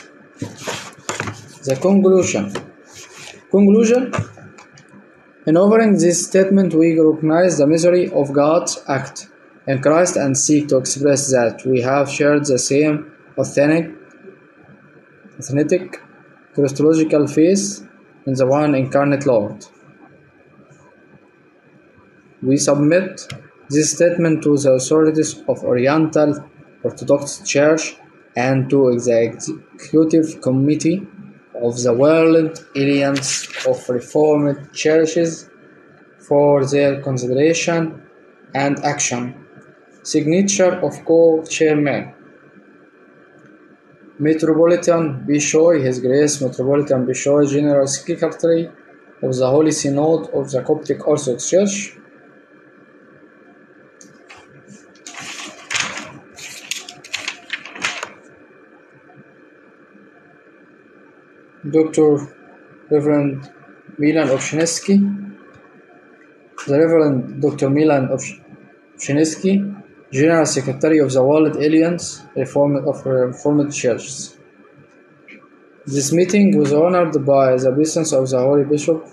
The conclusion. Conclusion. In offering this statement, we recognize the misery of God's act in Christ and seek to express that we have shared the same authentic, authentic Christological faith in the one incarnate Lord. We submit this statement to the authorities of Oriental Orthodox Church and to the Executive Committee of the World Alliance of Reformed Churches for their consideration and action. Signature of co-chairman Metropolitan Bishoy, His Grace Metropolitan Bishoy, General Secretary of the Holy Synod of the Coptic Orthodox Church. Dr. Reverend Milan Obshinsky, the Reverend Dr. Milan Obshinsky, General Secretary of the World Alliance Reformed of Reformed Churches. This meeting was honored by the presence of the Holy Bishop,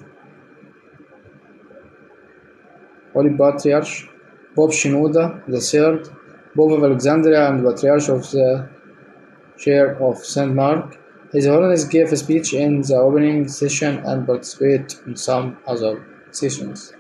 Holy Patriarch, Pope Shenouda III, Pope of Alexandria and Patriarch of the Chair of St. Mark. His Holiness gave a speech in the opening session and participated in some other sessions.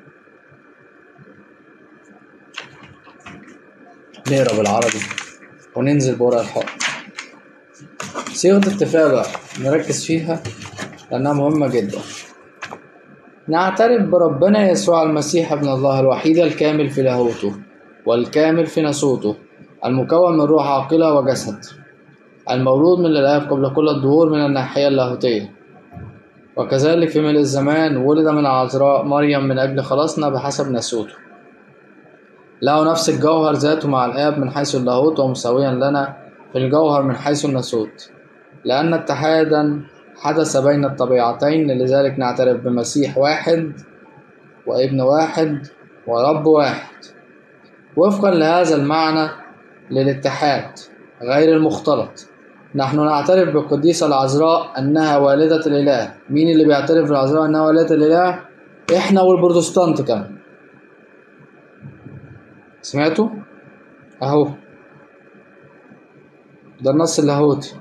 نقرا بالعربي وننزل بورق الحائط صيغة التفاعل نركز فيها لأنها مهمة جدا نعترف بربنا يسوع المسيح ابن الله الوحيد الكامل في لاهوته والكامل في ناسوته المكون من روح عاقلة وجسد المولود من الآب قبل كل الظهور من الناحية اللاهوتية وكذلك في ملء الزمان ولد من العذراء مريم من أجل خلاصنا بحسب نسوته له نفس الجوهر ذاته مع الآب من حيث اللاهوت ومساويا لنا في الجوهر من حيث الناسوت لأن اتحادا حدث بين الطبيعتين لذلك نعترف بمسيح واحد وابن واحد ورب واحد وفقا لهذا المعنى للاتحاد غير المختلط نحن نعترف بالقديسة العذراء أنها والدة الإله مين اللي بيعترف بالعذراء أنها والدة الإله؟ إحنا والبروتستانت كمان سمعتوا؟ أهو ده النص اللاهوتي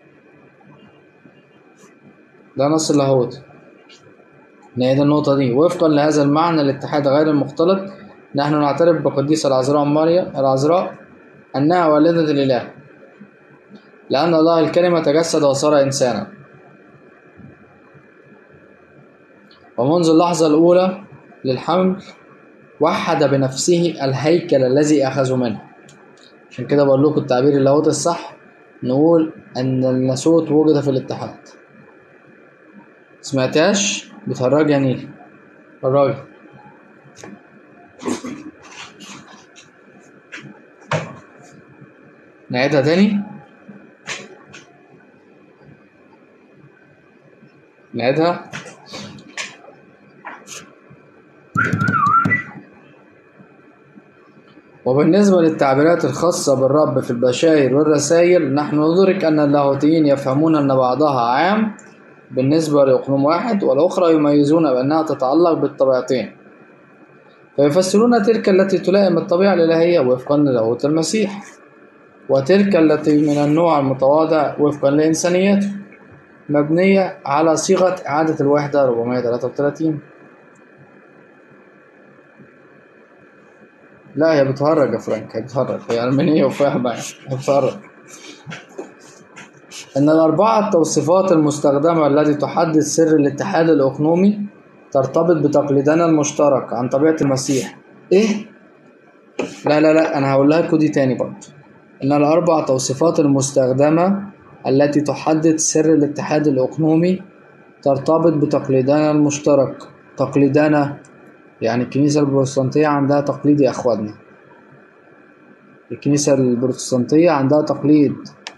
ده نص اللاهوتي نعيد النقطة دي وفقا لهذا المعنى الاتحاد غير المختلط نحن نعترف بقديسة العذراء مريم العذراء أنها والدة الإله لأن الله الكلمة تجسد وصار إنسانا ومنذ اللحظة الأولى للحمل وحد بنفسه الهيكل الذي أخذوا منه عشان كده بقول لكم التعبير اللاهوتي الصح نقول أن الناسوت وجد في الاتحاد سمعتهاش بتهرج يا نيل هرجي نعيدها تاني نعيدها وبالنسبة للتعبيرات الخاصة بالرب في البشائر والرسائل نحن ندرك أن اللاهوتيين يفهمون أن بعضها عام بالنسبة لأقنوم واحد والأخرى يميزون بأنها تتعلق بالطبيعتين فيفسرون تلك التي تلائم الطبيعة الإلهية وفقا للاهوت المسيح وتلك التي من النوع المتواضع وفقا لإنسانيته مبنية على صيغة إعادة الوحدة 433 لا هي بتهرج يا فرانك هي بتهرج هي ألمانية وفاهمة يعني هي بتهرج إن الأربعة التوصيفات المستخدمة التي تحدد سر الاتحاد الأقنومي ترتبط بتقليدنا المشترك عن طبيعة المسيح إيه؟ لا لا لا أنا هقول لكم دي تاني برضه إن الأربع توصيفات المستخدمة التي تحدد سر الاتحاد الأقنومي ترتبط بتقليدنا المشترك تقليدنا يعني الكنيسة البروتستانتية عندها تقليد يا أخواتنا الكنيسة البروتستانتية عندها تقليد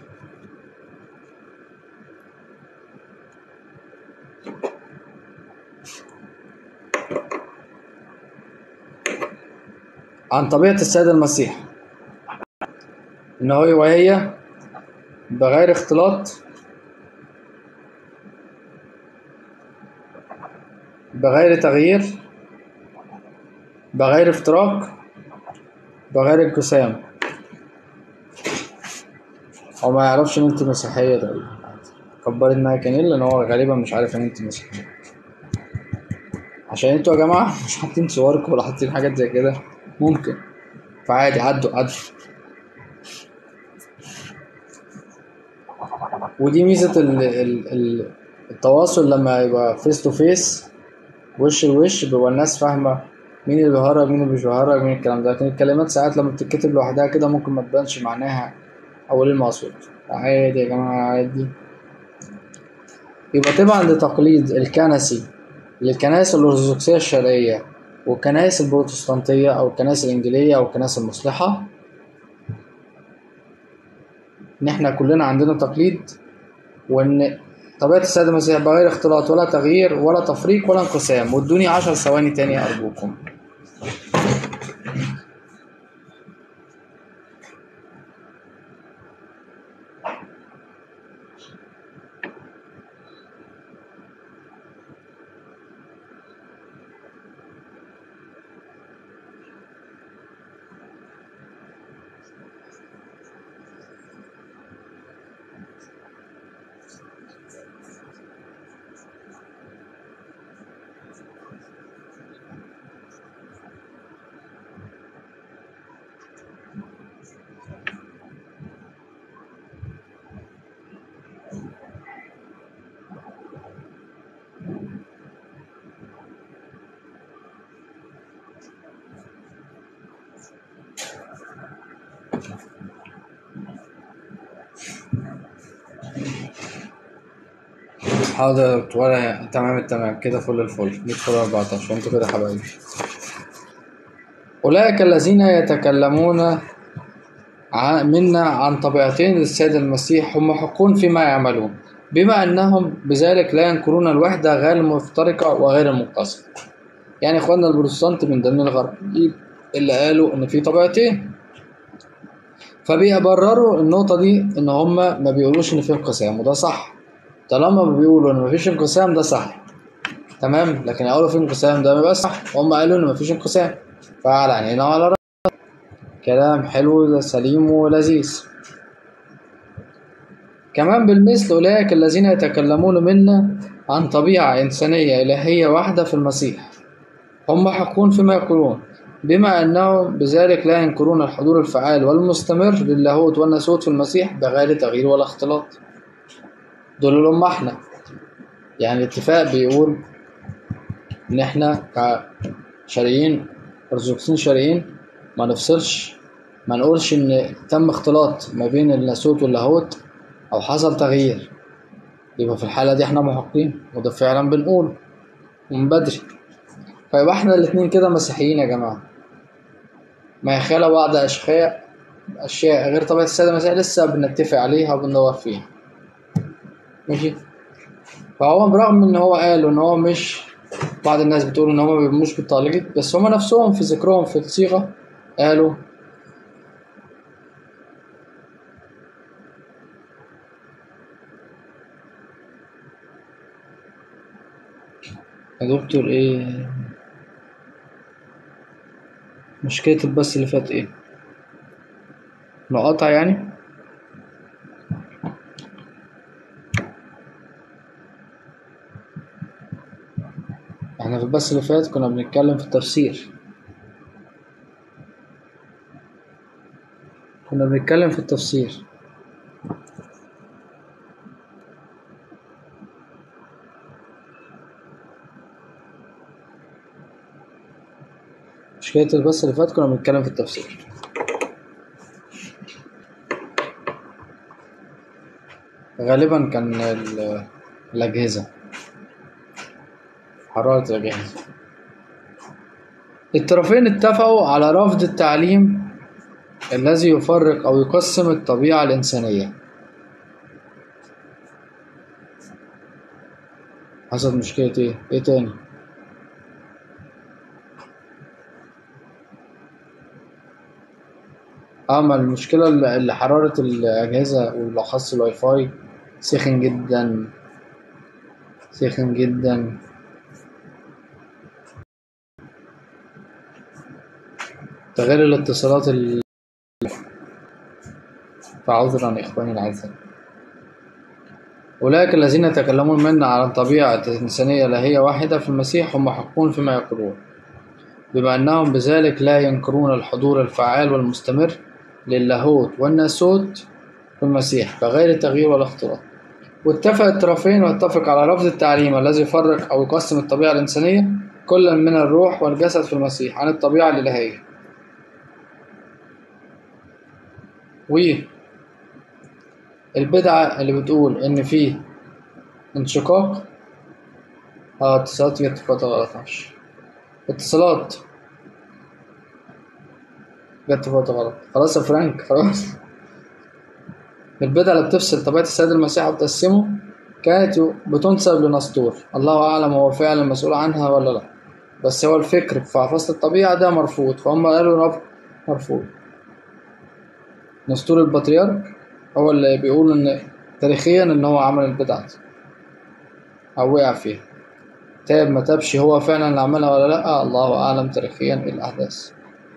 عن طبيعة السيد المسيح إن هو وهي بغير اختلاط بغير تغيير بغير افتراق بغير انقسام هو ما يعرفش ان انت مسيحية تقريبا كبر دماغك يا نيل لان هو غالبا مش عارف ان انت مسيحية عشان انتوا يا جماعة مش حاطين صوركم ولا حاطين حاجات زي كده ممكن فعادي عدوا عدوا ودي ميزة ال ال ال التواصل لما يبقى فيس تو فيس وش لوش بيبقى الناس فاهمة مين اللي بيهرج مين اللي مش بيهرج مين الكلام ده لكن الكلمات ساعات لما بتتكتب لوحدها كده ممكن ما تبانش معناها أو ايه المقصود عادي يا جماعة عادي يبقى طبعا لتقليد الكنسي للكنائس الأرثوذكسية الشرقية والكنائس البروتستانتية أو الكنائس الإنجيلية أو الكنائس المصلحة إن إحنا كلنا عندنا تقليد وإن طبيعة السيد المسيح بغير اختلاط ولا تغيير ولا تفريق ولا انقسام وادوني عشر ثواني تاني أرجوكم حاضر يا دكتور تمام التمام كده فل الفل 100 فل 14 انتوا كده حبايبي أولئك الذين يتكلمون ع- منا عن طبيعتين للسيد المسيح هم محقون فيما يعملون بما أنهم بذلك لا ينكرون الوحدة غير المفترقة وغير المتصلة يعني إخواننا البروتستانت من ضمن الغربيين اللي قالوا إن في طبيعتين فبيبرروا النقطة دي إن هما ما بيقولوش إن في انقسام وده صح طالما بيقولوا إن مفيش انقسام ده صح تمام لكن يقولوا في انقسام ده ما يبقاش صح هم قالوا إن مفيش انقسام فعلى عينينا وعلى رأسنا كلام حلو سليم ولذيذ كمان بالمثل أولئك الذين يتكلمون منا عن طبيعة إنسانية إلهية واحدة في المسيح هم حقون فيما يقولون بما أنهم بذلك لا ينكرون الحضور الفعال والمستمر للاهوت والناسوت في المسيح بغير تغيير ولا اختلاط دول اللي هم احنا يعني الاتفاق بيقول إن احنا كشريين أرثوذكسيين شرعيين ما نفصلش ما نقولش إن تم اختلاط ما بين الناسوت واللاهوت أو حصل تغيير يبقى في الحالة دي احنا محقين وده فعلا بنقول ومن بدري فيبقى احنا الاتنين كده مسيحيين يا جماعة ما يخالى بعض أشياء أشياء غير طبيعة السيد المسيح لسه بنتفق عليها وبندور فيها ماشي فهو برغم ان هو قال ان هو مش بعض الناس بتقول ان هو ما بيؤمنوش بالطالجت بس هما نفسهم في ذكرهم في الصيغة قالوا يا دكتور ايه مشكلة البث اللي فات ايه لو قطع يعني احنا في البث اللي فات كنا بنتكلم في التفسير كنا بنتكلم في التفسير مشكلة البث اللي فات كنا بنتكلم في التفسير غالبا كان ال- الأجهزة حرارة الأجهزة الطرفين اتفقوا على رفض التعليم الذي يفرق أو يقسم الطبيعة الإنسانية حصلت مشكلة إيه؟ إيه تاني؟ اه ما المشكلة اللي اللي حرارة الأجهزة وبالأخص الواي فاي سخن جدا سخن جدا تغير الاتصالات ال... فعذرا إخواني الأعزاء أولئك الذين يتكلمون منا عن طبيعة إنسانية إلهية واحدة في المسيح هم حقون فيما يقولون بما أنهم بذلك لا ينكرون الحضور الفعال والمستمر للاهوت والناسوت في المسيح بغير تغيير ولا اختلاط واتفق الطرفين واتفق على رفض التعليم الذي يفرق أو يقسم الطبيعة الإنسانية كلا من الروح والجسد في المسيح عن الطبيعة الإلهية و البدعة اللي بتقول إن في انشقاق اه اتصالات جت في فترة غلط معلش اتصالات جت في فترة غلط خلاص يا فرانك خلاص البدعة اللي بتفصل طبيعة السيد المسيح وتقسمه كانت بتنسب لنسطور الله أعلم هو فعلا مسؤول عنها ولا لا بس هو الفكر في فصل الطبيعة ده مرفوض فهم قالوا رفض مرفوض نسطور البطريرك هو اللي بيقول إن تاريخيا إن هو عمل البدعة دي أو وقع فيها تاب ما تابش هو فعلا اللي عملها ولا لأ الله أعلم تاريخيا إيه الأحداث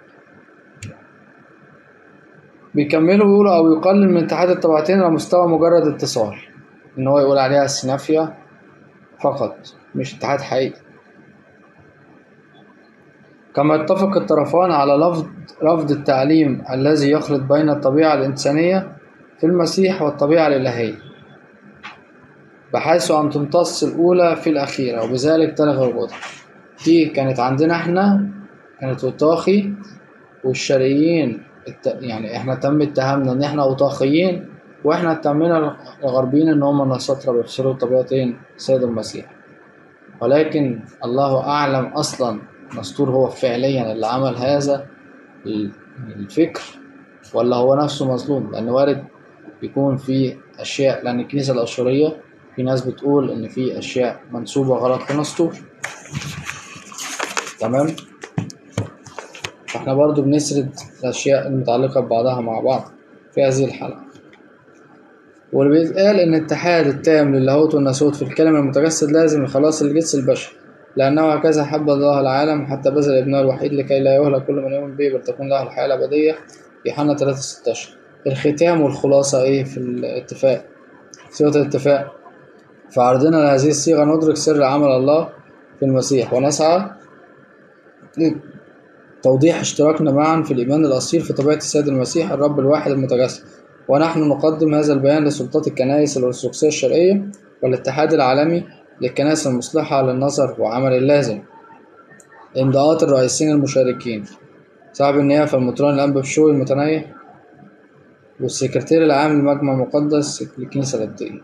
بيكملوا ويقولوا أو يقلل من اتحاد الطبقتين على مستوى مجرد اتصال إن هو يقول عليها سينافيا فقط مش اتحاد حقيقي كما اتفق الطرفان على لفظ رفض التعليم الذي يخلط بين الطبيعة الإنسانية في المسيح والطبيعة الإلهية بحيث أن تمتص الأولى في الأخيرة وبذلك تلغي وجودها دي كانت عندنا احنا كانت وطاخي والشرقيين الت... يعني احنا تم اتهامنا ان احنا وطاخيين واحنا اتهمنا الغربيين ان هم النصارى بيفسروا طبيعتين سيد المسيح ولكن الله اعلم اصلا نسطور هو فعليا اللي عمل هذا الفكر ولا هو نفسه مظلوم لان وارد يكون في اشياء لان الكنيسه الاشوريه في ناس بتقول ان في اشياء منسوبه غلط لنسطور تمام فاحنا برضو بنسرد الاشياء المتعلقه ببعضها مع بعض في هذه الحلقه واللي بيتقال ان الاتحاد التام للاهوت والناسوت في الكلمه المتجسد لازم لخلاص الجنس البشري لأنه هكذا حب الله العالم حتى بذل ابنه الوحيد لكي لا يهلك كل من يؤمن به بل تكون له الحياة الأبدية يوحنا 3 16 الختام والخلاصة إيه في الاتفاق صيغة الاتفاق في عرضنا لهذه الصيغة ندرك سر عمل الله في المسيح ونسعى لتوضيح اشتراكنا معا في الإيمان الأصيل في طبيعة السيد المسيح الرب الواحد المتجسد ونحن نقدم هذا البيان لسلطات الكنائس الأرثوذكسية الشرقية والاتحاد العالمي للكنائس المصلحة للنظر وعمل اللازم إمضاءات الرئيسين المشاركين صاحب النيافة المطران الأنبا بشوي المتنيح والسكرتير العام للمجمع المقدس للكنيسة القبطية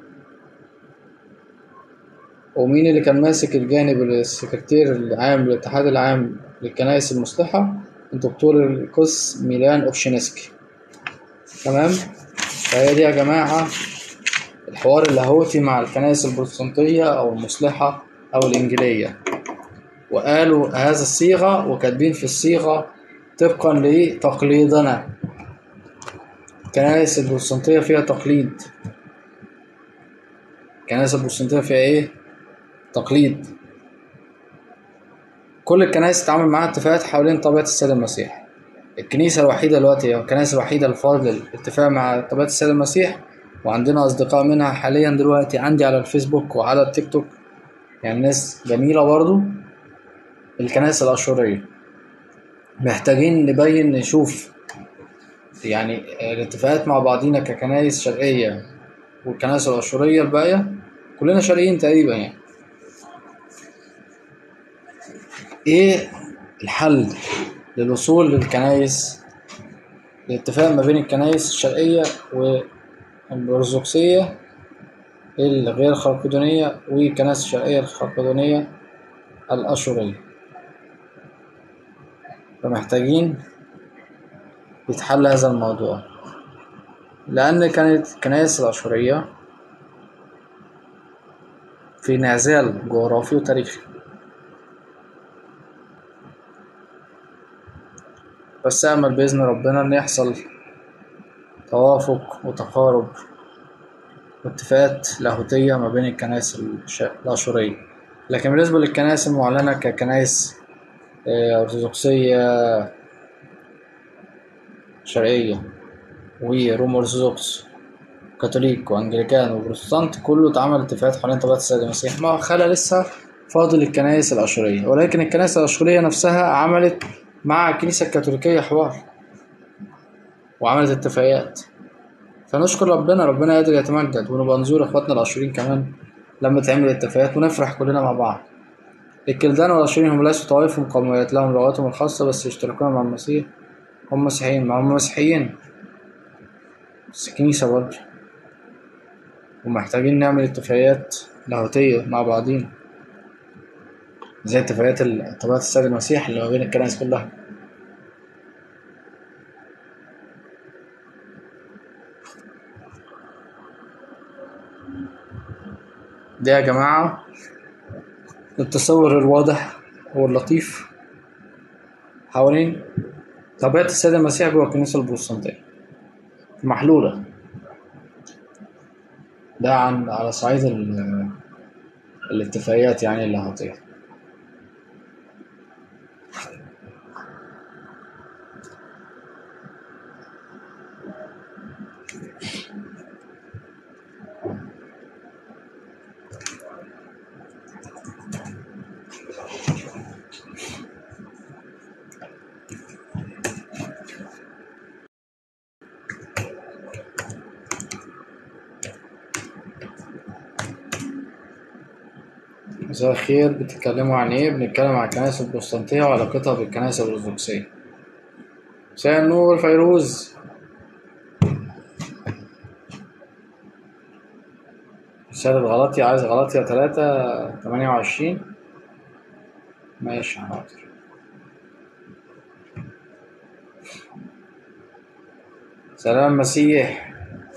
ومين اللي كان ماسك الجانب السكرتير العام للاتحاد العام للكنائس المصلحة الدكتور القس ميلان أوبشينسكي تمام فهي دي يا جماعة الحوار اللاهوتي مع الكنائس البروتستانتية أو المصلحة أو الإنجيلية وقالوا هذا الصيغة وكاتبين في الصيغة طبقا لتقليدنا الكنائس البروتستانتية فيها تقليد الكنائس البروتستانتية فيها إيه؟ تقليد كل الكنائس تتعامل معاها اتفاقات حوالين طبيعة السيد المسيح الكنيسة الوحيدة دلوقتي أو الكنائس الوحيدة الفاضل الاتفاق مع طبيعة السيد المسيح وعندنا أصدقاء منها حاليا دلوقتي عندي على الفيسبوك وعلى التيك توك يعني ناس جميلة برضو الكنائس الأشورية محتاجين نبين نشوف يعني الاتفاقات مع بعضينا ككنائس شرقية والكنائس الأشورية الباقية كلنا شرقيين تقريبا يعني ايه الحل للوصول للكنائس الاتفاق ما بين الكنائس الشرقية والأرثوذكسية الغير خلقدونية والكنائس الشرقية الخلقدونية الأشورية فمحتاجين يتحل هذا الموضوع لأن كانت الكنائس الأشورية في انعزال جغرافي وتاريخي بس أمل بإذن ربنا إن يحصل توافق وتقارب واتفاقات لاهوتية ما بين الكنائس الأشورية لكن بالنسبة للكنائس المعلنة ككنائس أرثوذكسية شرقية وروم أرثوذكس كاثوليك وأنجليكان وبروتستانت كله اتعمل اتفاقات حوالين طبيعة السيد المسيح ما خلى لسه فاضل الكنائس الأشورية ولكن الكنائس الأشورية نفسها عملت مع الكنيسة الكاثوليكية حوار وعملت اتفاقيات فنشكر ربنا ربنا قادر يتمجد ونبقى نزور اخواتنا الاشورين كمان لما تعمل اتفاقات ونفرح كلنا مع بعض الكلدان والاشورين هم ليسوا طوائف قوميات لهم لغتهم الخاصة بس يشتركون مع المسيح هم مسيحيين ما هم مسيحيين بس كنيسة برضه ومحتاجين نعمل اتفاقيات لاهوتية مع بعضينا زي اتفاقيات طبيعة السيد المسيح اللي ما بين الكنائس كلها ده يا جماعة التصور الواضح واللطيف حوالين طبيعة السيد المسيح جوه الكنيسة البروتستانتية محلولة ده عن على صعيد الاتفاقيات يعني اللاهوتية مساء الخير بتتكلموا عن ايه بنتكلم عن الكنائس البروتستانتية وعلاقتها بالكنائس الأرثوذكسية مساء النور فيروز رسالة غلطية عايز غلطية تلاتة تمانية وعشرين ماشي حاضر سلام مسيح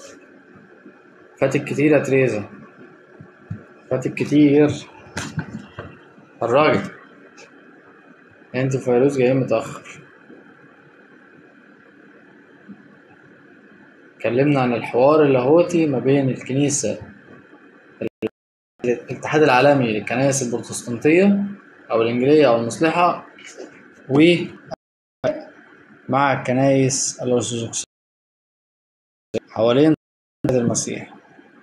فاتك كتير يا تريزا فاتك كتير الراجل انت فيروز جاي متأخر اتكلمنا عن الحوار اللاهوتي ما بين الكنيسة الاتحاد العالمي للكنائس البروتستانتية أو الإنجيلية أو المصلحة و مع الكنائس الأرثوذكسية حوالين المسيح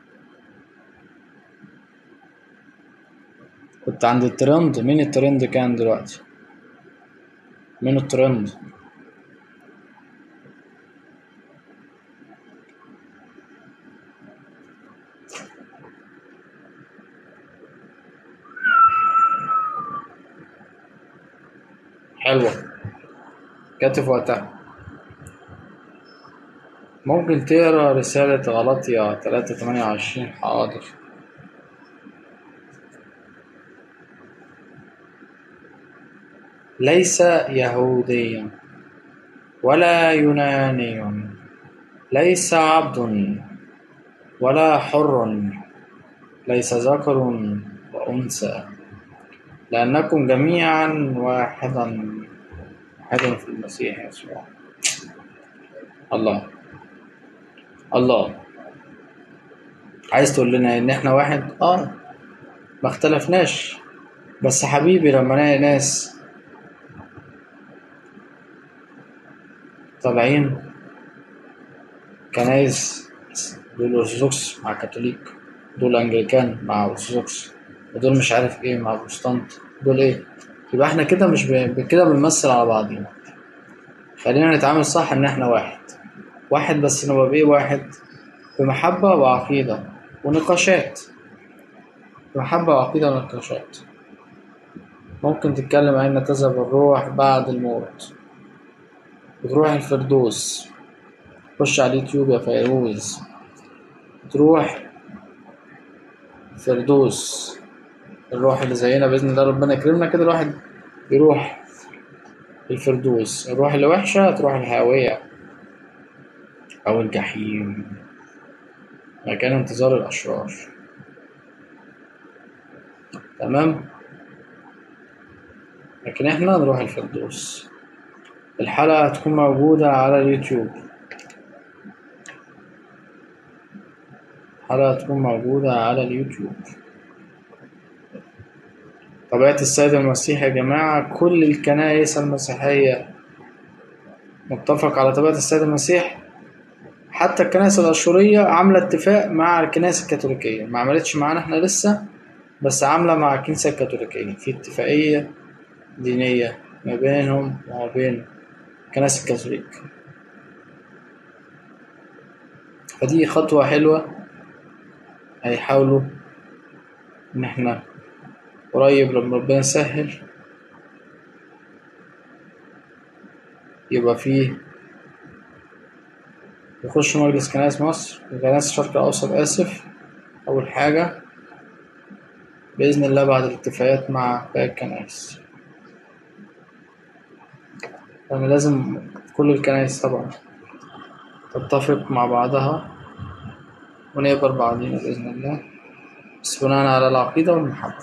كنت عند الترند مين الترند كان دلوقتي مين الترند حلوة جت في وقتها ممكن تقرا رسالة غلطية تلاتة تمانية وعشرين حاضر ليس يهوديا ولا يوناني ليس عبد ولا حر ليس ذكر وأنثى لأنكم جميعا واحدا واحد في المسيح يسوع الله الله عايز تقول لنا ان احنا واحد اه ما اختلفناش بس حبيبي لما الاقي ناس طالعين كنايس دول ارثوذكس مع كاثوليك دول انجليكان مع ارثوذكس ودول مش عارف ايه مع بروتستانت دول ايه يبقى احنا كده مش ب... كده بنمثل على بعضينا خلينا نتعامل صح ان احنا واحد واحد بس نبقى بايه واحد بمحبة وعقيدة ونقاشات بمحبة وعقيدة ونقاشات ممكن تتكلم أين تذهب الروح بعد الموت بتروح الفردوس خش على اليوتيوب يا فيروز تروح الفردوس الروح اللي زينا بإذن الله ربنا يكرمنا كده الواحد يروح الفردوس الروح اللي وحشة تروح الهاوية أو الجحيم مكان انتظار الأشرار تمام لكن احنا نروح الفردوس الحلقة هتكون موجودة على اليوتيوب الحلقة هتكون موجودة على اليوتيوب طبيعة السيد المسيح يا جماعة كل الكنائس المسيحية متفق على طبيعة السيد المسيح حتى الكنائس الأشورية عاملة اتفاق مع الكنائس الكاثوليكية ما عملتش معانا احنا لسه بس عاملة مع الكنيسة الكاثوليكية في اتفاقية دينية ما بينهم وما بين كنائس الكاثوليك فدي خطوة حلوة هيحاولوا إن احنا قريب لما ربنا يسهل يبقى فيه يخش مجلس كنائس مصر كنائس الشرق الأوسط آسف أول حاجة بإذن الله بعد الاتفاقات مع باقي الكنائس يعني لازم كل الكنائس طبعا تتفق مع بعضها ونقبل بعضينا بإذن الله بس بناء على العقيدة والمحبة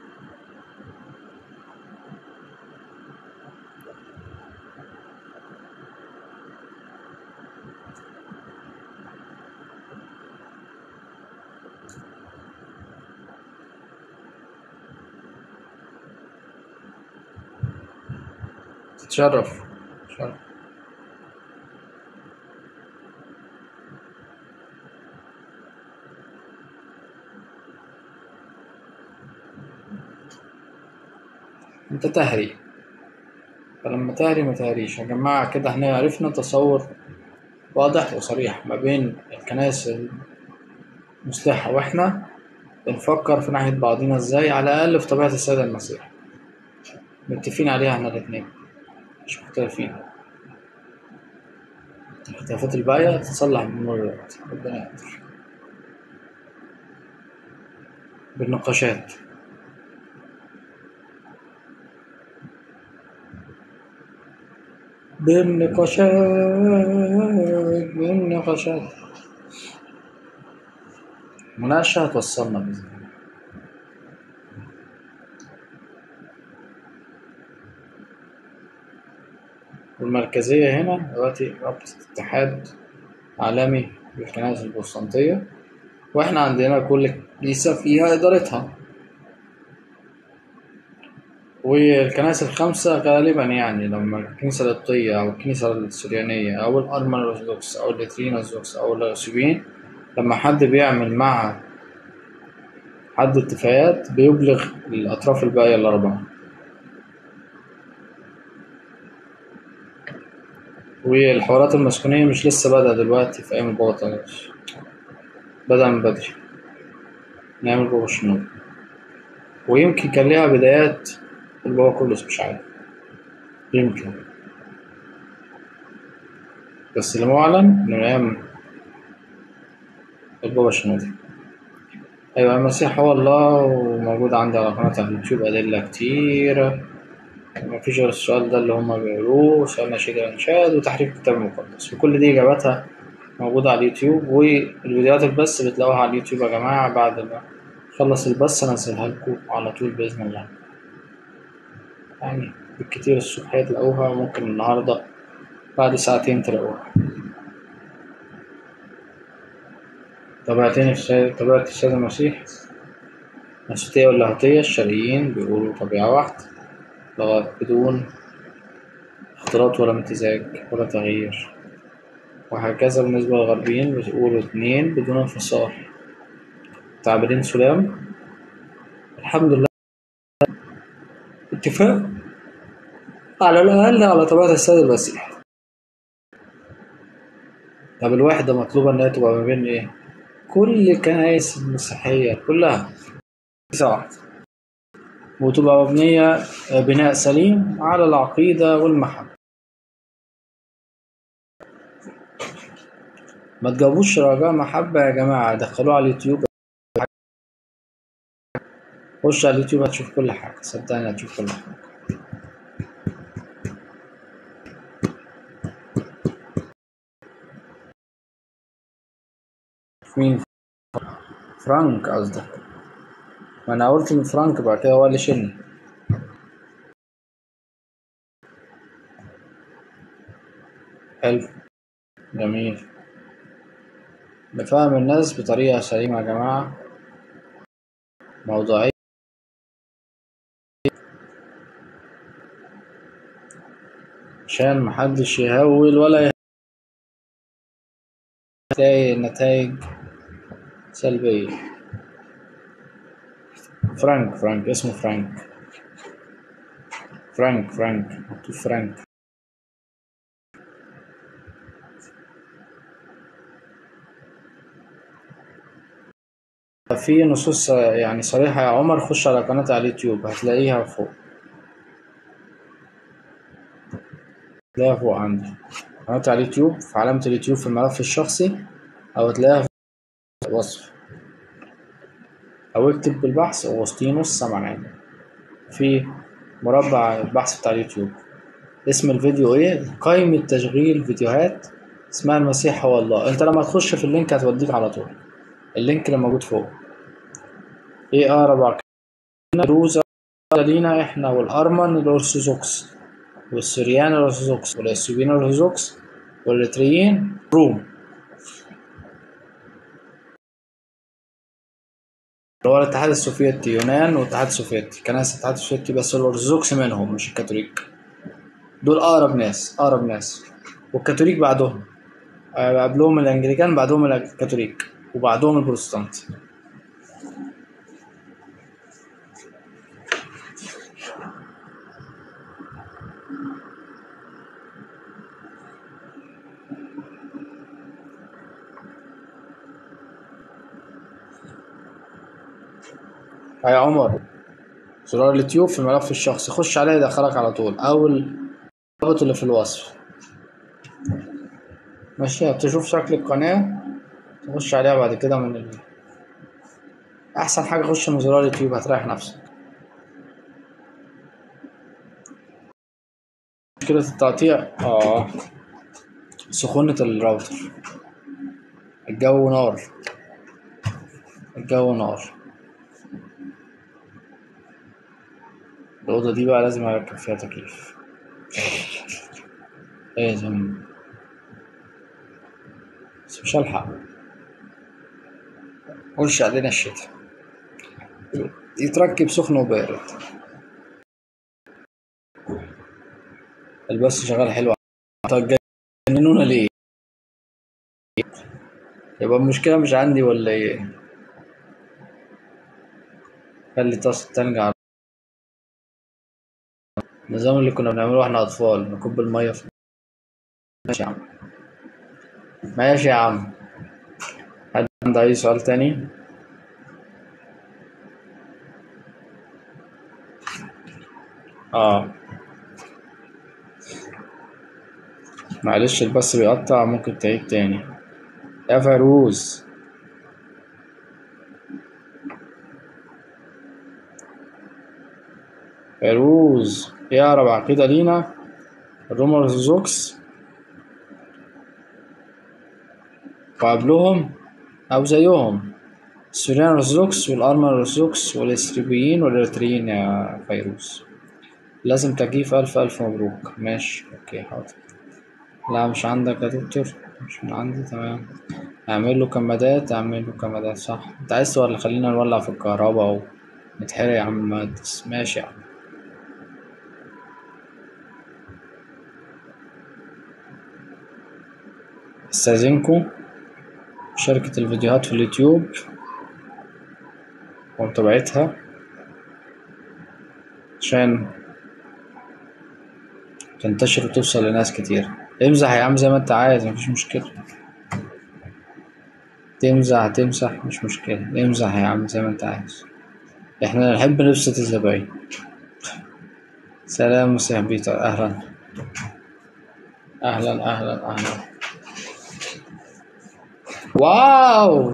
تشرف تشرف انت تهري فلما تهري ما تهريش يا جماعة كده احنا عرفنا تصور واضح وصريح ما بين الكنائس المصلحة واحنا بنفكر في ناحية بعضينا ازاي على الأقل في طبيعة السيد المسيح متفقين عليها احنا الاتنين مش مختلفين الاختلافات الباقية تتصلح بمرور الوقت ربنا يقدر بالنقاشات بالنقاشات بالنقاشات مناقشة هتوصلنا بإذن الله والمركزية هنا دلوقتي رابطة اتحاد عالمي للكنائس البروتستانتية وإحنا عندنا كل كنيسة فيها إدارتها والكنائس الخمسة غالبا يعني لما الكنيسة القبطية أو الكنيسة السريانية أو الأرمن الأرثوذكس أو اللاترين الأرثوذكس أو الأرثوذكسيين لما حد بيعمل مع حد اتفاقات بيبلغ الأطراف الباقية الأربعة والحوارات المسكونية مش لسه بادئة دلوقتي في أيام البابا طارق بدأ من بدري من أيام البابا شنود ويمكن كان ليها بدايات البابا كلش مش عارف يمكن بس اللي معلن من أيام البابا شنودي أيوة المسيح هو الله وموجود عندي على قناة على اليوتيوب أدلة كتيرة مفيش غير السؤال ده اللي هما بيقولوه سؤال نشيد الإنشاد وتحريف الكتاب المقدس وكل دي إجاباتها موجودة على اليوتيوب والفيديوهات البث بتلاقوها على اليوتيوب يا جماعة بعد ما أخلص البث أنزلها لكم على طول بإذن الله يعني بالكتير الصبح تلاقوها وممكن النهاردة بعد ساعتين تلاقوها طبيعتين السيد طبيعة السيد المسيح نسوتية واللاهوتية الشرقيين بيقولوا طبيعة واحدة لغة بدون اختلاط ولا امتزاج ولا تغيير وهكذا بالنسبة للغربيين بيقولوا اتنين بدون انفصال تعبيرين سلام الحمد لله اتفاق على الأقل على طبيعة السيد المسيح طب الوحدة مطلوبة إنها تبقى ما بين إيه؟ كل الكنائس المسيحية كلها كنيسة واحدة وتبقى مبنية بناء سليم على العقيدة والمحبة ما تجاوبوش رجاء محبة يا جماعة دخلوه على اليوتيوب خش على اليوتيوب هتشوف كل حاجة صدقني هتشوف كل حاجة مين فرانك قصدك ما انا قلت من فرانك بعد كده هو اللي شلني حلو جميل نفهم الناس بطريقة سليمة يا جماعة موضوعية عشان محدش يهول ولا يهول. تلاقي نتائج سلبية فرانك فرانك اسمه فرانك فرانك فرانك مكتوب فرانك في نصوص يعني صريحة يا عمر خش على قناة على اليوتيوب هتلاقيها فوق هتلاقيها فوق عندي قناة على اليوتيوب في علامة اليوتيوب في الملف الشخصي أو هتلاقيها في الوصف أو اكتب بالبحث أغسطينوس سمعان في مربع البحث بتاع اليوتيوب اسم الفيديو ايه قائمة تشغيل فيديوهات اسمها المسيح هو الله انت لما تخش في اللينك هتوديك على طول اللينك اللي موجود فوق ايه اقرب عقيدة دروز لينا احنا والارمن الارثوذكس والسوريان الارثوذكس والاثيوبيين الارثوذكس والاريتريين روم اللي هو الاتحاد السوفيتي يونان والاتحاد السوفيتي كنائس الاتحاد السوفيتي بس الارثوذكس منهم مش الكاثوليك دول اقرب ناس اقرب ناس والكاثوليك بعدهم آه، قبلهم الانجليكان بعدهم الكاثوليك وبعدهم البروتستانت يا عمر زرار اليوتيوب في الملف الشخصي خش عليه يدخلك على طول او الرابط اللي في الوصف ماشي تشوف شكل القناة تخش عليها بعد كده من ال... احسن حاجه خش من زرار اليوتيوب هتريح نفسك مشكله التقطيع اه سخونه الراوتر الجو نار الجو نار الأوضة دي بقى لازم أركب فيها تكييف لازم بس مش هلحق وش علينا الشتا يتركب سخن وبارد البث شغال حلو طب جننونا ليه يبقى المشكلة مش عندي ولا ايه خلي طاسة تلج على النظام اللي كنا بنعمله واحنا أطفال نكب المية في ماشي يا عم ماشي يا عم حد عنده أي سؤال تاني؟ اه معلش البث بيقطع ممكن تعيد تاني يا فيروز فيروز يعرب عقيدة لينا الروم أرثوذكس وقبلهم أو زيهم السوريان أرثوذكس والأرمن أرثوذكس والإثيوبيين والإريتريين يا فيروز لازم تكييف ألف ألف مبروك ماشي أوكي حاضر لا مش عندك يا دكتور مش من عندي تمام اعمل له كمادات اعمل له كمادات صح انت عايز ولا خلينا نولع في الكهرباء ونتحرق يا عم المهندس ماشي يا عم استاذنكم مشاركة الفيديوهات في اليوتيوب ومتابعتها عشان تنتشر وتوصل لناس كتير امزح يا عم زي ما انت عايز مفيش مشكلة تمزح تمسح مش مشكلة امزح يا عم زي ما انت عايز احنا نحب نبسط الزباين سلام مسيح بيتر اهلا اهلا اهلا اهلا واو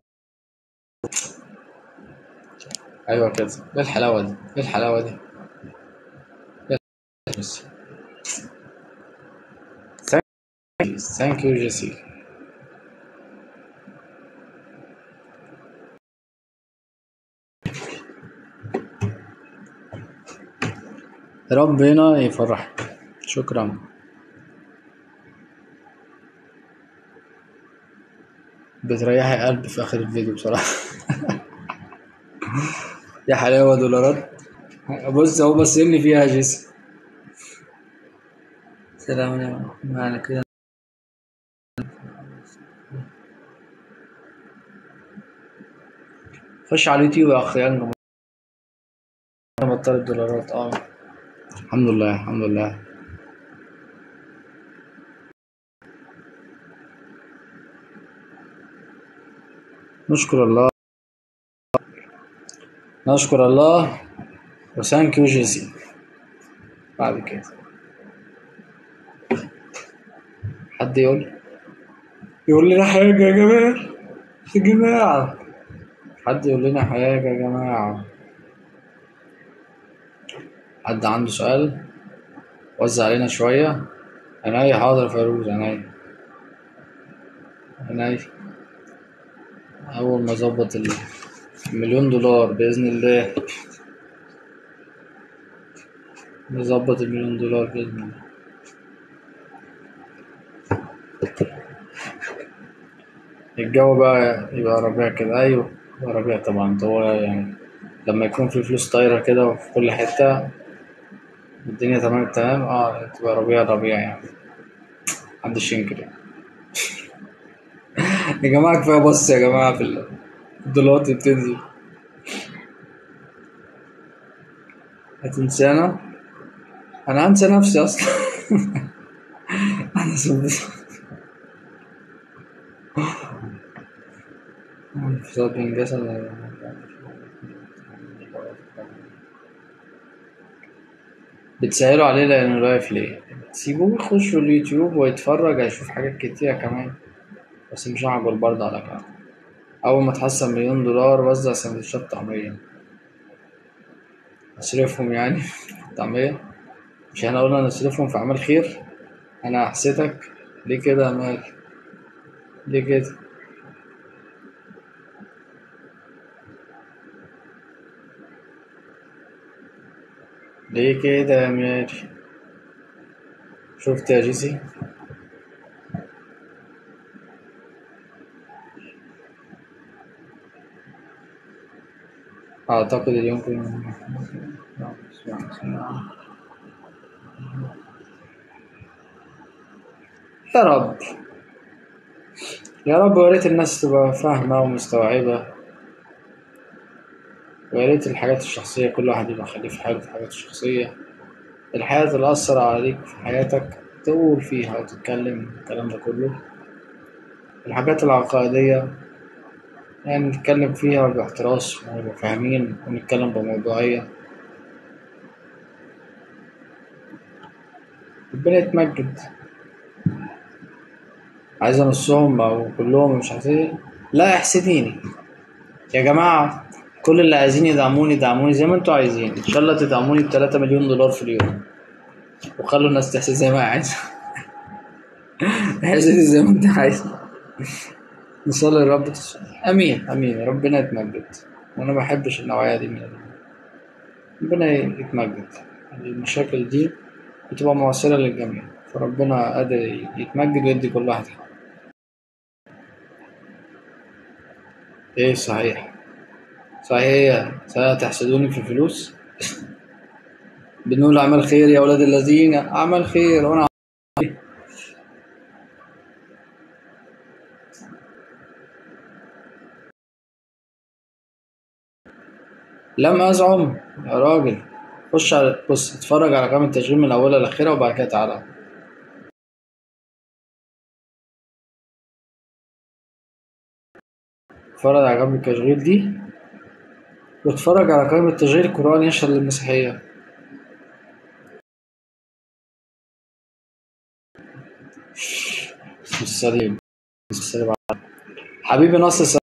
ايوه كده ايه الحلاوة دي ايه الحلاوة دي ايه بس ثانك يو جيسي ربنا يفرح شكرا بتريحي قلبي في اخر الفيديو بصراحة يا حلاوة دولارات بص هو بصلي فيها جيسي سلام عليكم معنا كده خش على اليوتيوب يا اخ يانجو بطل الدولارات اه الحمد لله الحمد لله نشكر الله نشكر الله وثانك يو جيسي بعد كده حد يقول يقول لنا حاجة يا جماعة يا جماعة حد يقول لنا حاجة يا جماعة حد عنده سؤال وزع علينا شوية عينيا حاضر يا فيروز عينيا عينيا أول ما أظبط المليون دولار بإذن الله نظبط المليون دولار بإذن الله الجو بقى يبقى ربيع كده أيوه يبقى ربيع طبعا هو يعني لما يكون في فلوس طايرة كده في كل حتة الدنيا تمام تمام اه تبقى ربيع ربيع يعني محدش ينكر يعني يا جماعة كفاية بص يا جماعة في الدولارات اللي بتنزل هتنسانا أنا هنسى نفسي أصلا أنا صبت انفصال بين جسد بتسهلوا عليه لأنه لايف ليه سيبوه يخش اليوتيوب ويتفرج هيشوف حاجات كتيرة كمان بس مش هعجل برضه على كده أول ما تحصل مليون دولار وزع سندوتشات طعمية اصرفهم يعني في الطعمية مش احنا قلنا نصرفهم في أعمال خير أنا حسيتك ليه كده يا مال ليه كده ليه كده يا ماري شفت يا جيسي أعتقد اليوم كنا يا رب يا رب يا ريت الناس تبقى فاهمة ومستوعبة ويا ريت الحاجات الشخصية كل واحد يبقى خليه في حاله في الحاجات الشخصية الحاجات اللي أثر عليك في حياتك تقول فيها وتتكلم الكلام ده كله الحاجات العقائدية يعني نتكلم فيها باحتراس ونبقى فاهمين ونتكلم بموضوعية ربنا يتمجد عايز نصهم أو كلهم مش عايزين لا احسديني يا جماعة كل اللي عايزين يدعموني يدعموني زي ما انتوا عايزين ان شاء الله تدعموني بتلاتة مليون دولار في اليوم وخلوا الناس تحسد زي ما هي عايزة احسدي زي ما انت عايز نصلي لرب تص- امين امين ربنا يتمجد وانا ما بحبش النوعية دي من ال- ربنا يتمجد المشاكل دي بتبقى مؤثرة للجميع فربنا قادر يتمجد ويدي كل واحد حقه ايه صحيح صحيح صحيح تحسدوني في الفلوس بنقول اعمال خير يا اولاد الذين اعمال خير وانا لم ازعم يا راجل خش على بص اتفرج على كام التشغيل من اولها لاخرها وبعد كده تعالى اتفرج على كام التشغيل دي واتفرج على قائمة تشغيل القرآن يشهد للمسيحية اسم السليم اسم السليم على- حبيبي ناصر س-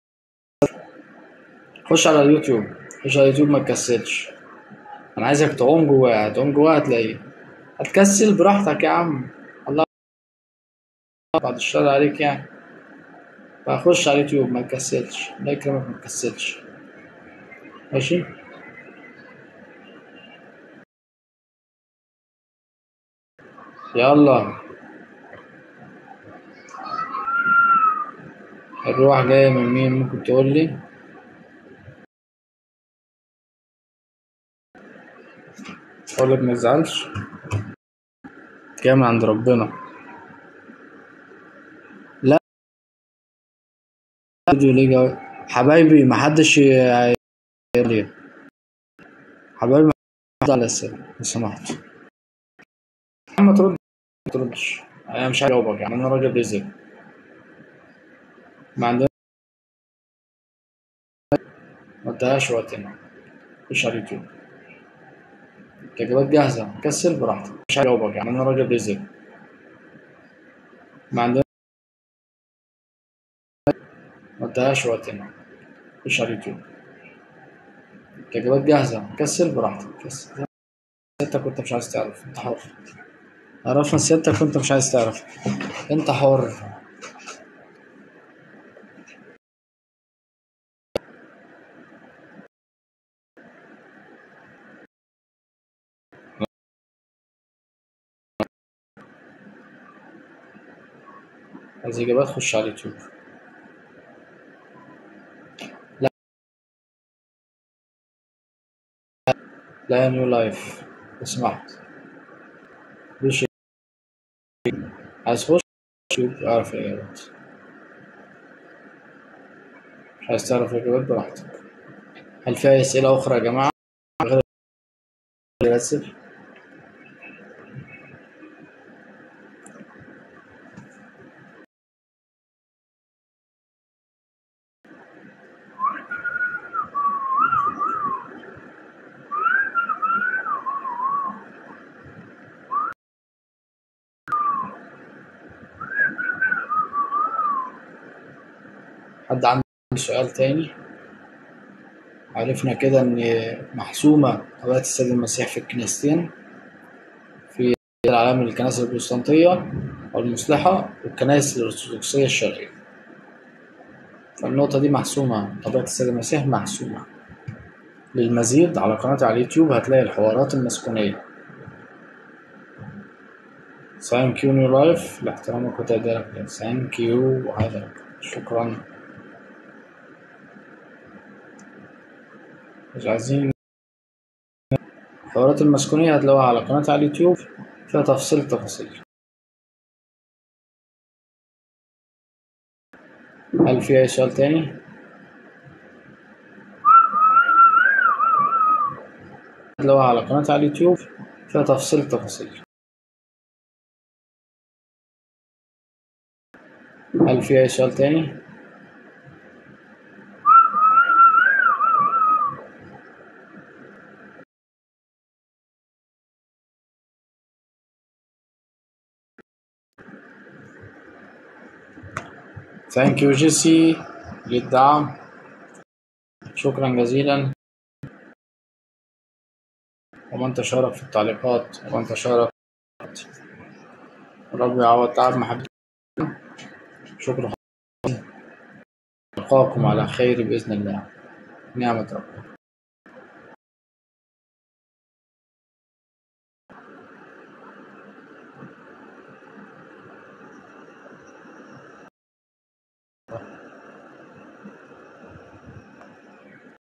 خش على اليوتيوب خش على اليوتيوب ما تكسلش انا عايزك تعوم جواه تعوم جواه هتلاقيه هتكسل براحتك يا عم الله بعد الشر عليك يعني فخش على اليوتيوب ما تكسلش الله يكرمك ما تكسلش ماشي يلا الروح جاية من مين ممكن تقول لي اقول لك ما تزعلش جاية من عند ربنا لا فيديو ليه جاي حبايبي ما حدش ي- ليه حبايبي ما حدش على السلام لو سمحت يا عم ما ترد ما تردش انا مش هجاوبك يعني انا راجل رزق ما عندنا ما ادهاش وقتنا خش على اليوتيوب الإجابات جاهزة كسل براحتك مش هجاوبك يعني أنا راجل رزق ما عندنا ما ادهاش وقتنا خش على اليوتيوب الإجابات جاهزة كسل براحتك كسل سيادتك وأنت مش عايز تعرف أنت حر عرفنا سيادتك وأنت مش عايز تعرف أنت حر عايز إجابات خش على اليوتيوب لا لا نيو لايف لو سمحت مش عايز تخش يوتيوب اعرف الإجابات مش عايز تعرف الإجابات براحتك هل في أسئلة أخرى يا جماعة غير الرسل حد عنده سؤال تاني عرفنا كده إن محسومة طبيعة السيد المسيح في الكنيستين في العالم الكنائس البروتستانتية والمصلحة والكنائس الأرثوذكسية الشرقية فالنقطة دي محسومة طبيعة السيد المسيح محسومة للمزيد على قناتي على اليوتيوب هتلاقي الحوارات المسكونية ثانك يو نيو لايف لاحترامك وتقديرك ثانك يو وهذا شكرا مش عايزين الحوارات المسكونية هتلاقوها على قناتي على اليوتيوب فيها تفصيل التفاصيل هل في أي سؤال تاني؟ هتلاقوها على قناتي على اليوتيوب فيها تفصيل التفاصيل هل في أي سؤال تاني؟ ثانك يو جيسي للدعم شكرا جزيلا ومن تشارك في التعليقات ومن تشارك ربي يعوض تعب محبتي شكرا لقاكم على خير بإذن الله نعمة ربنا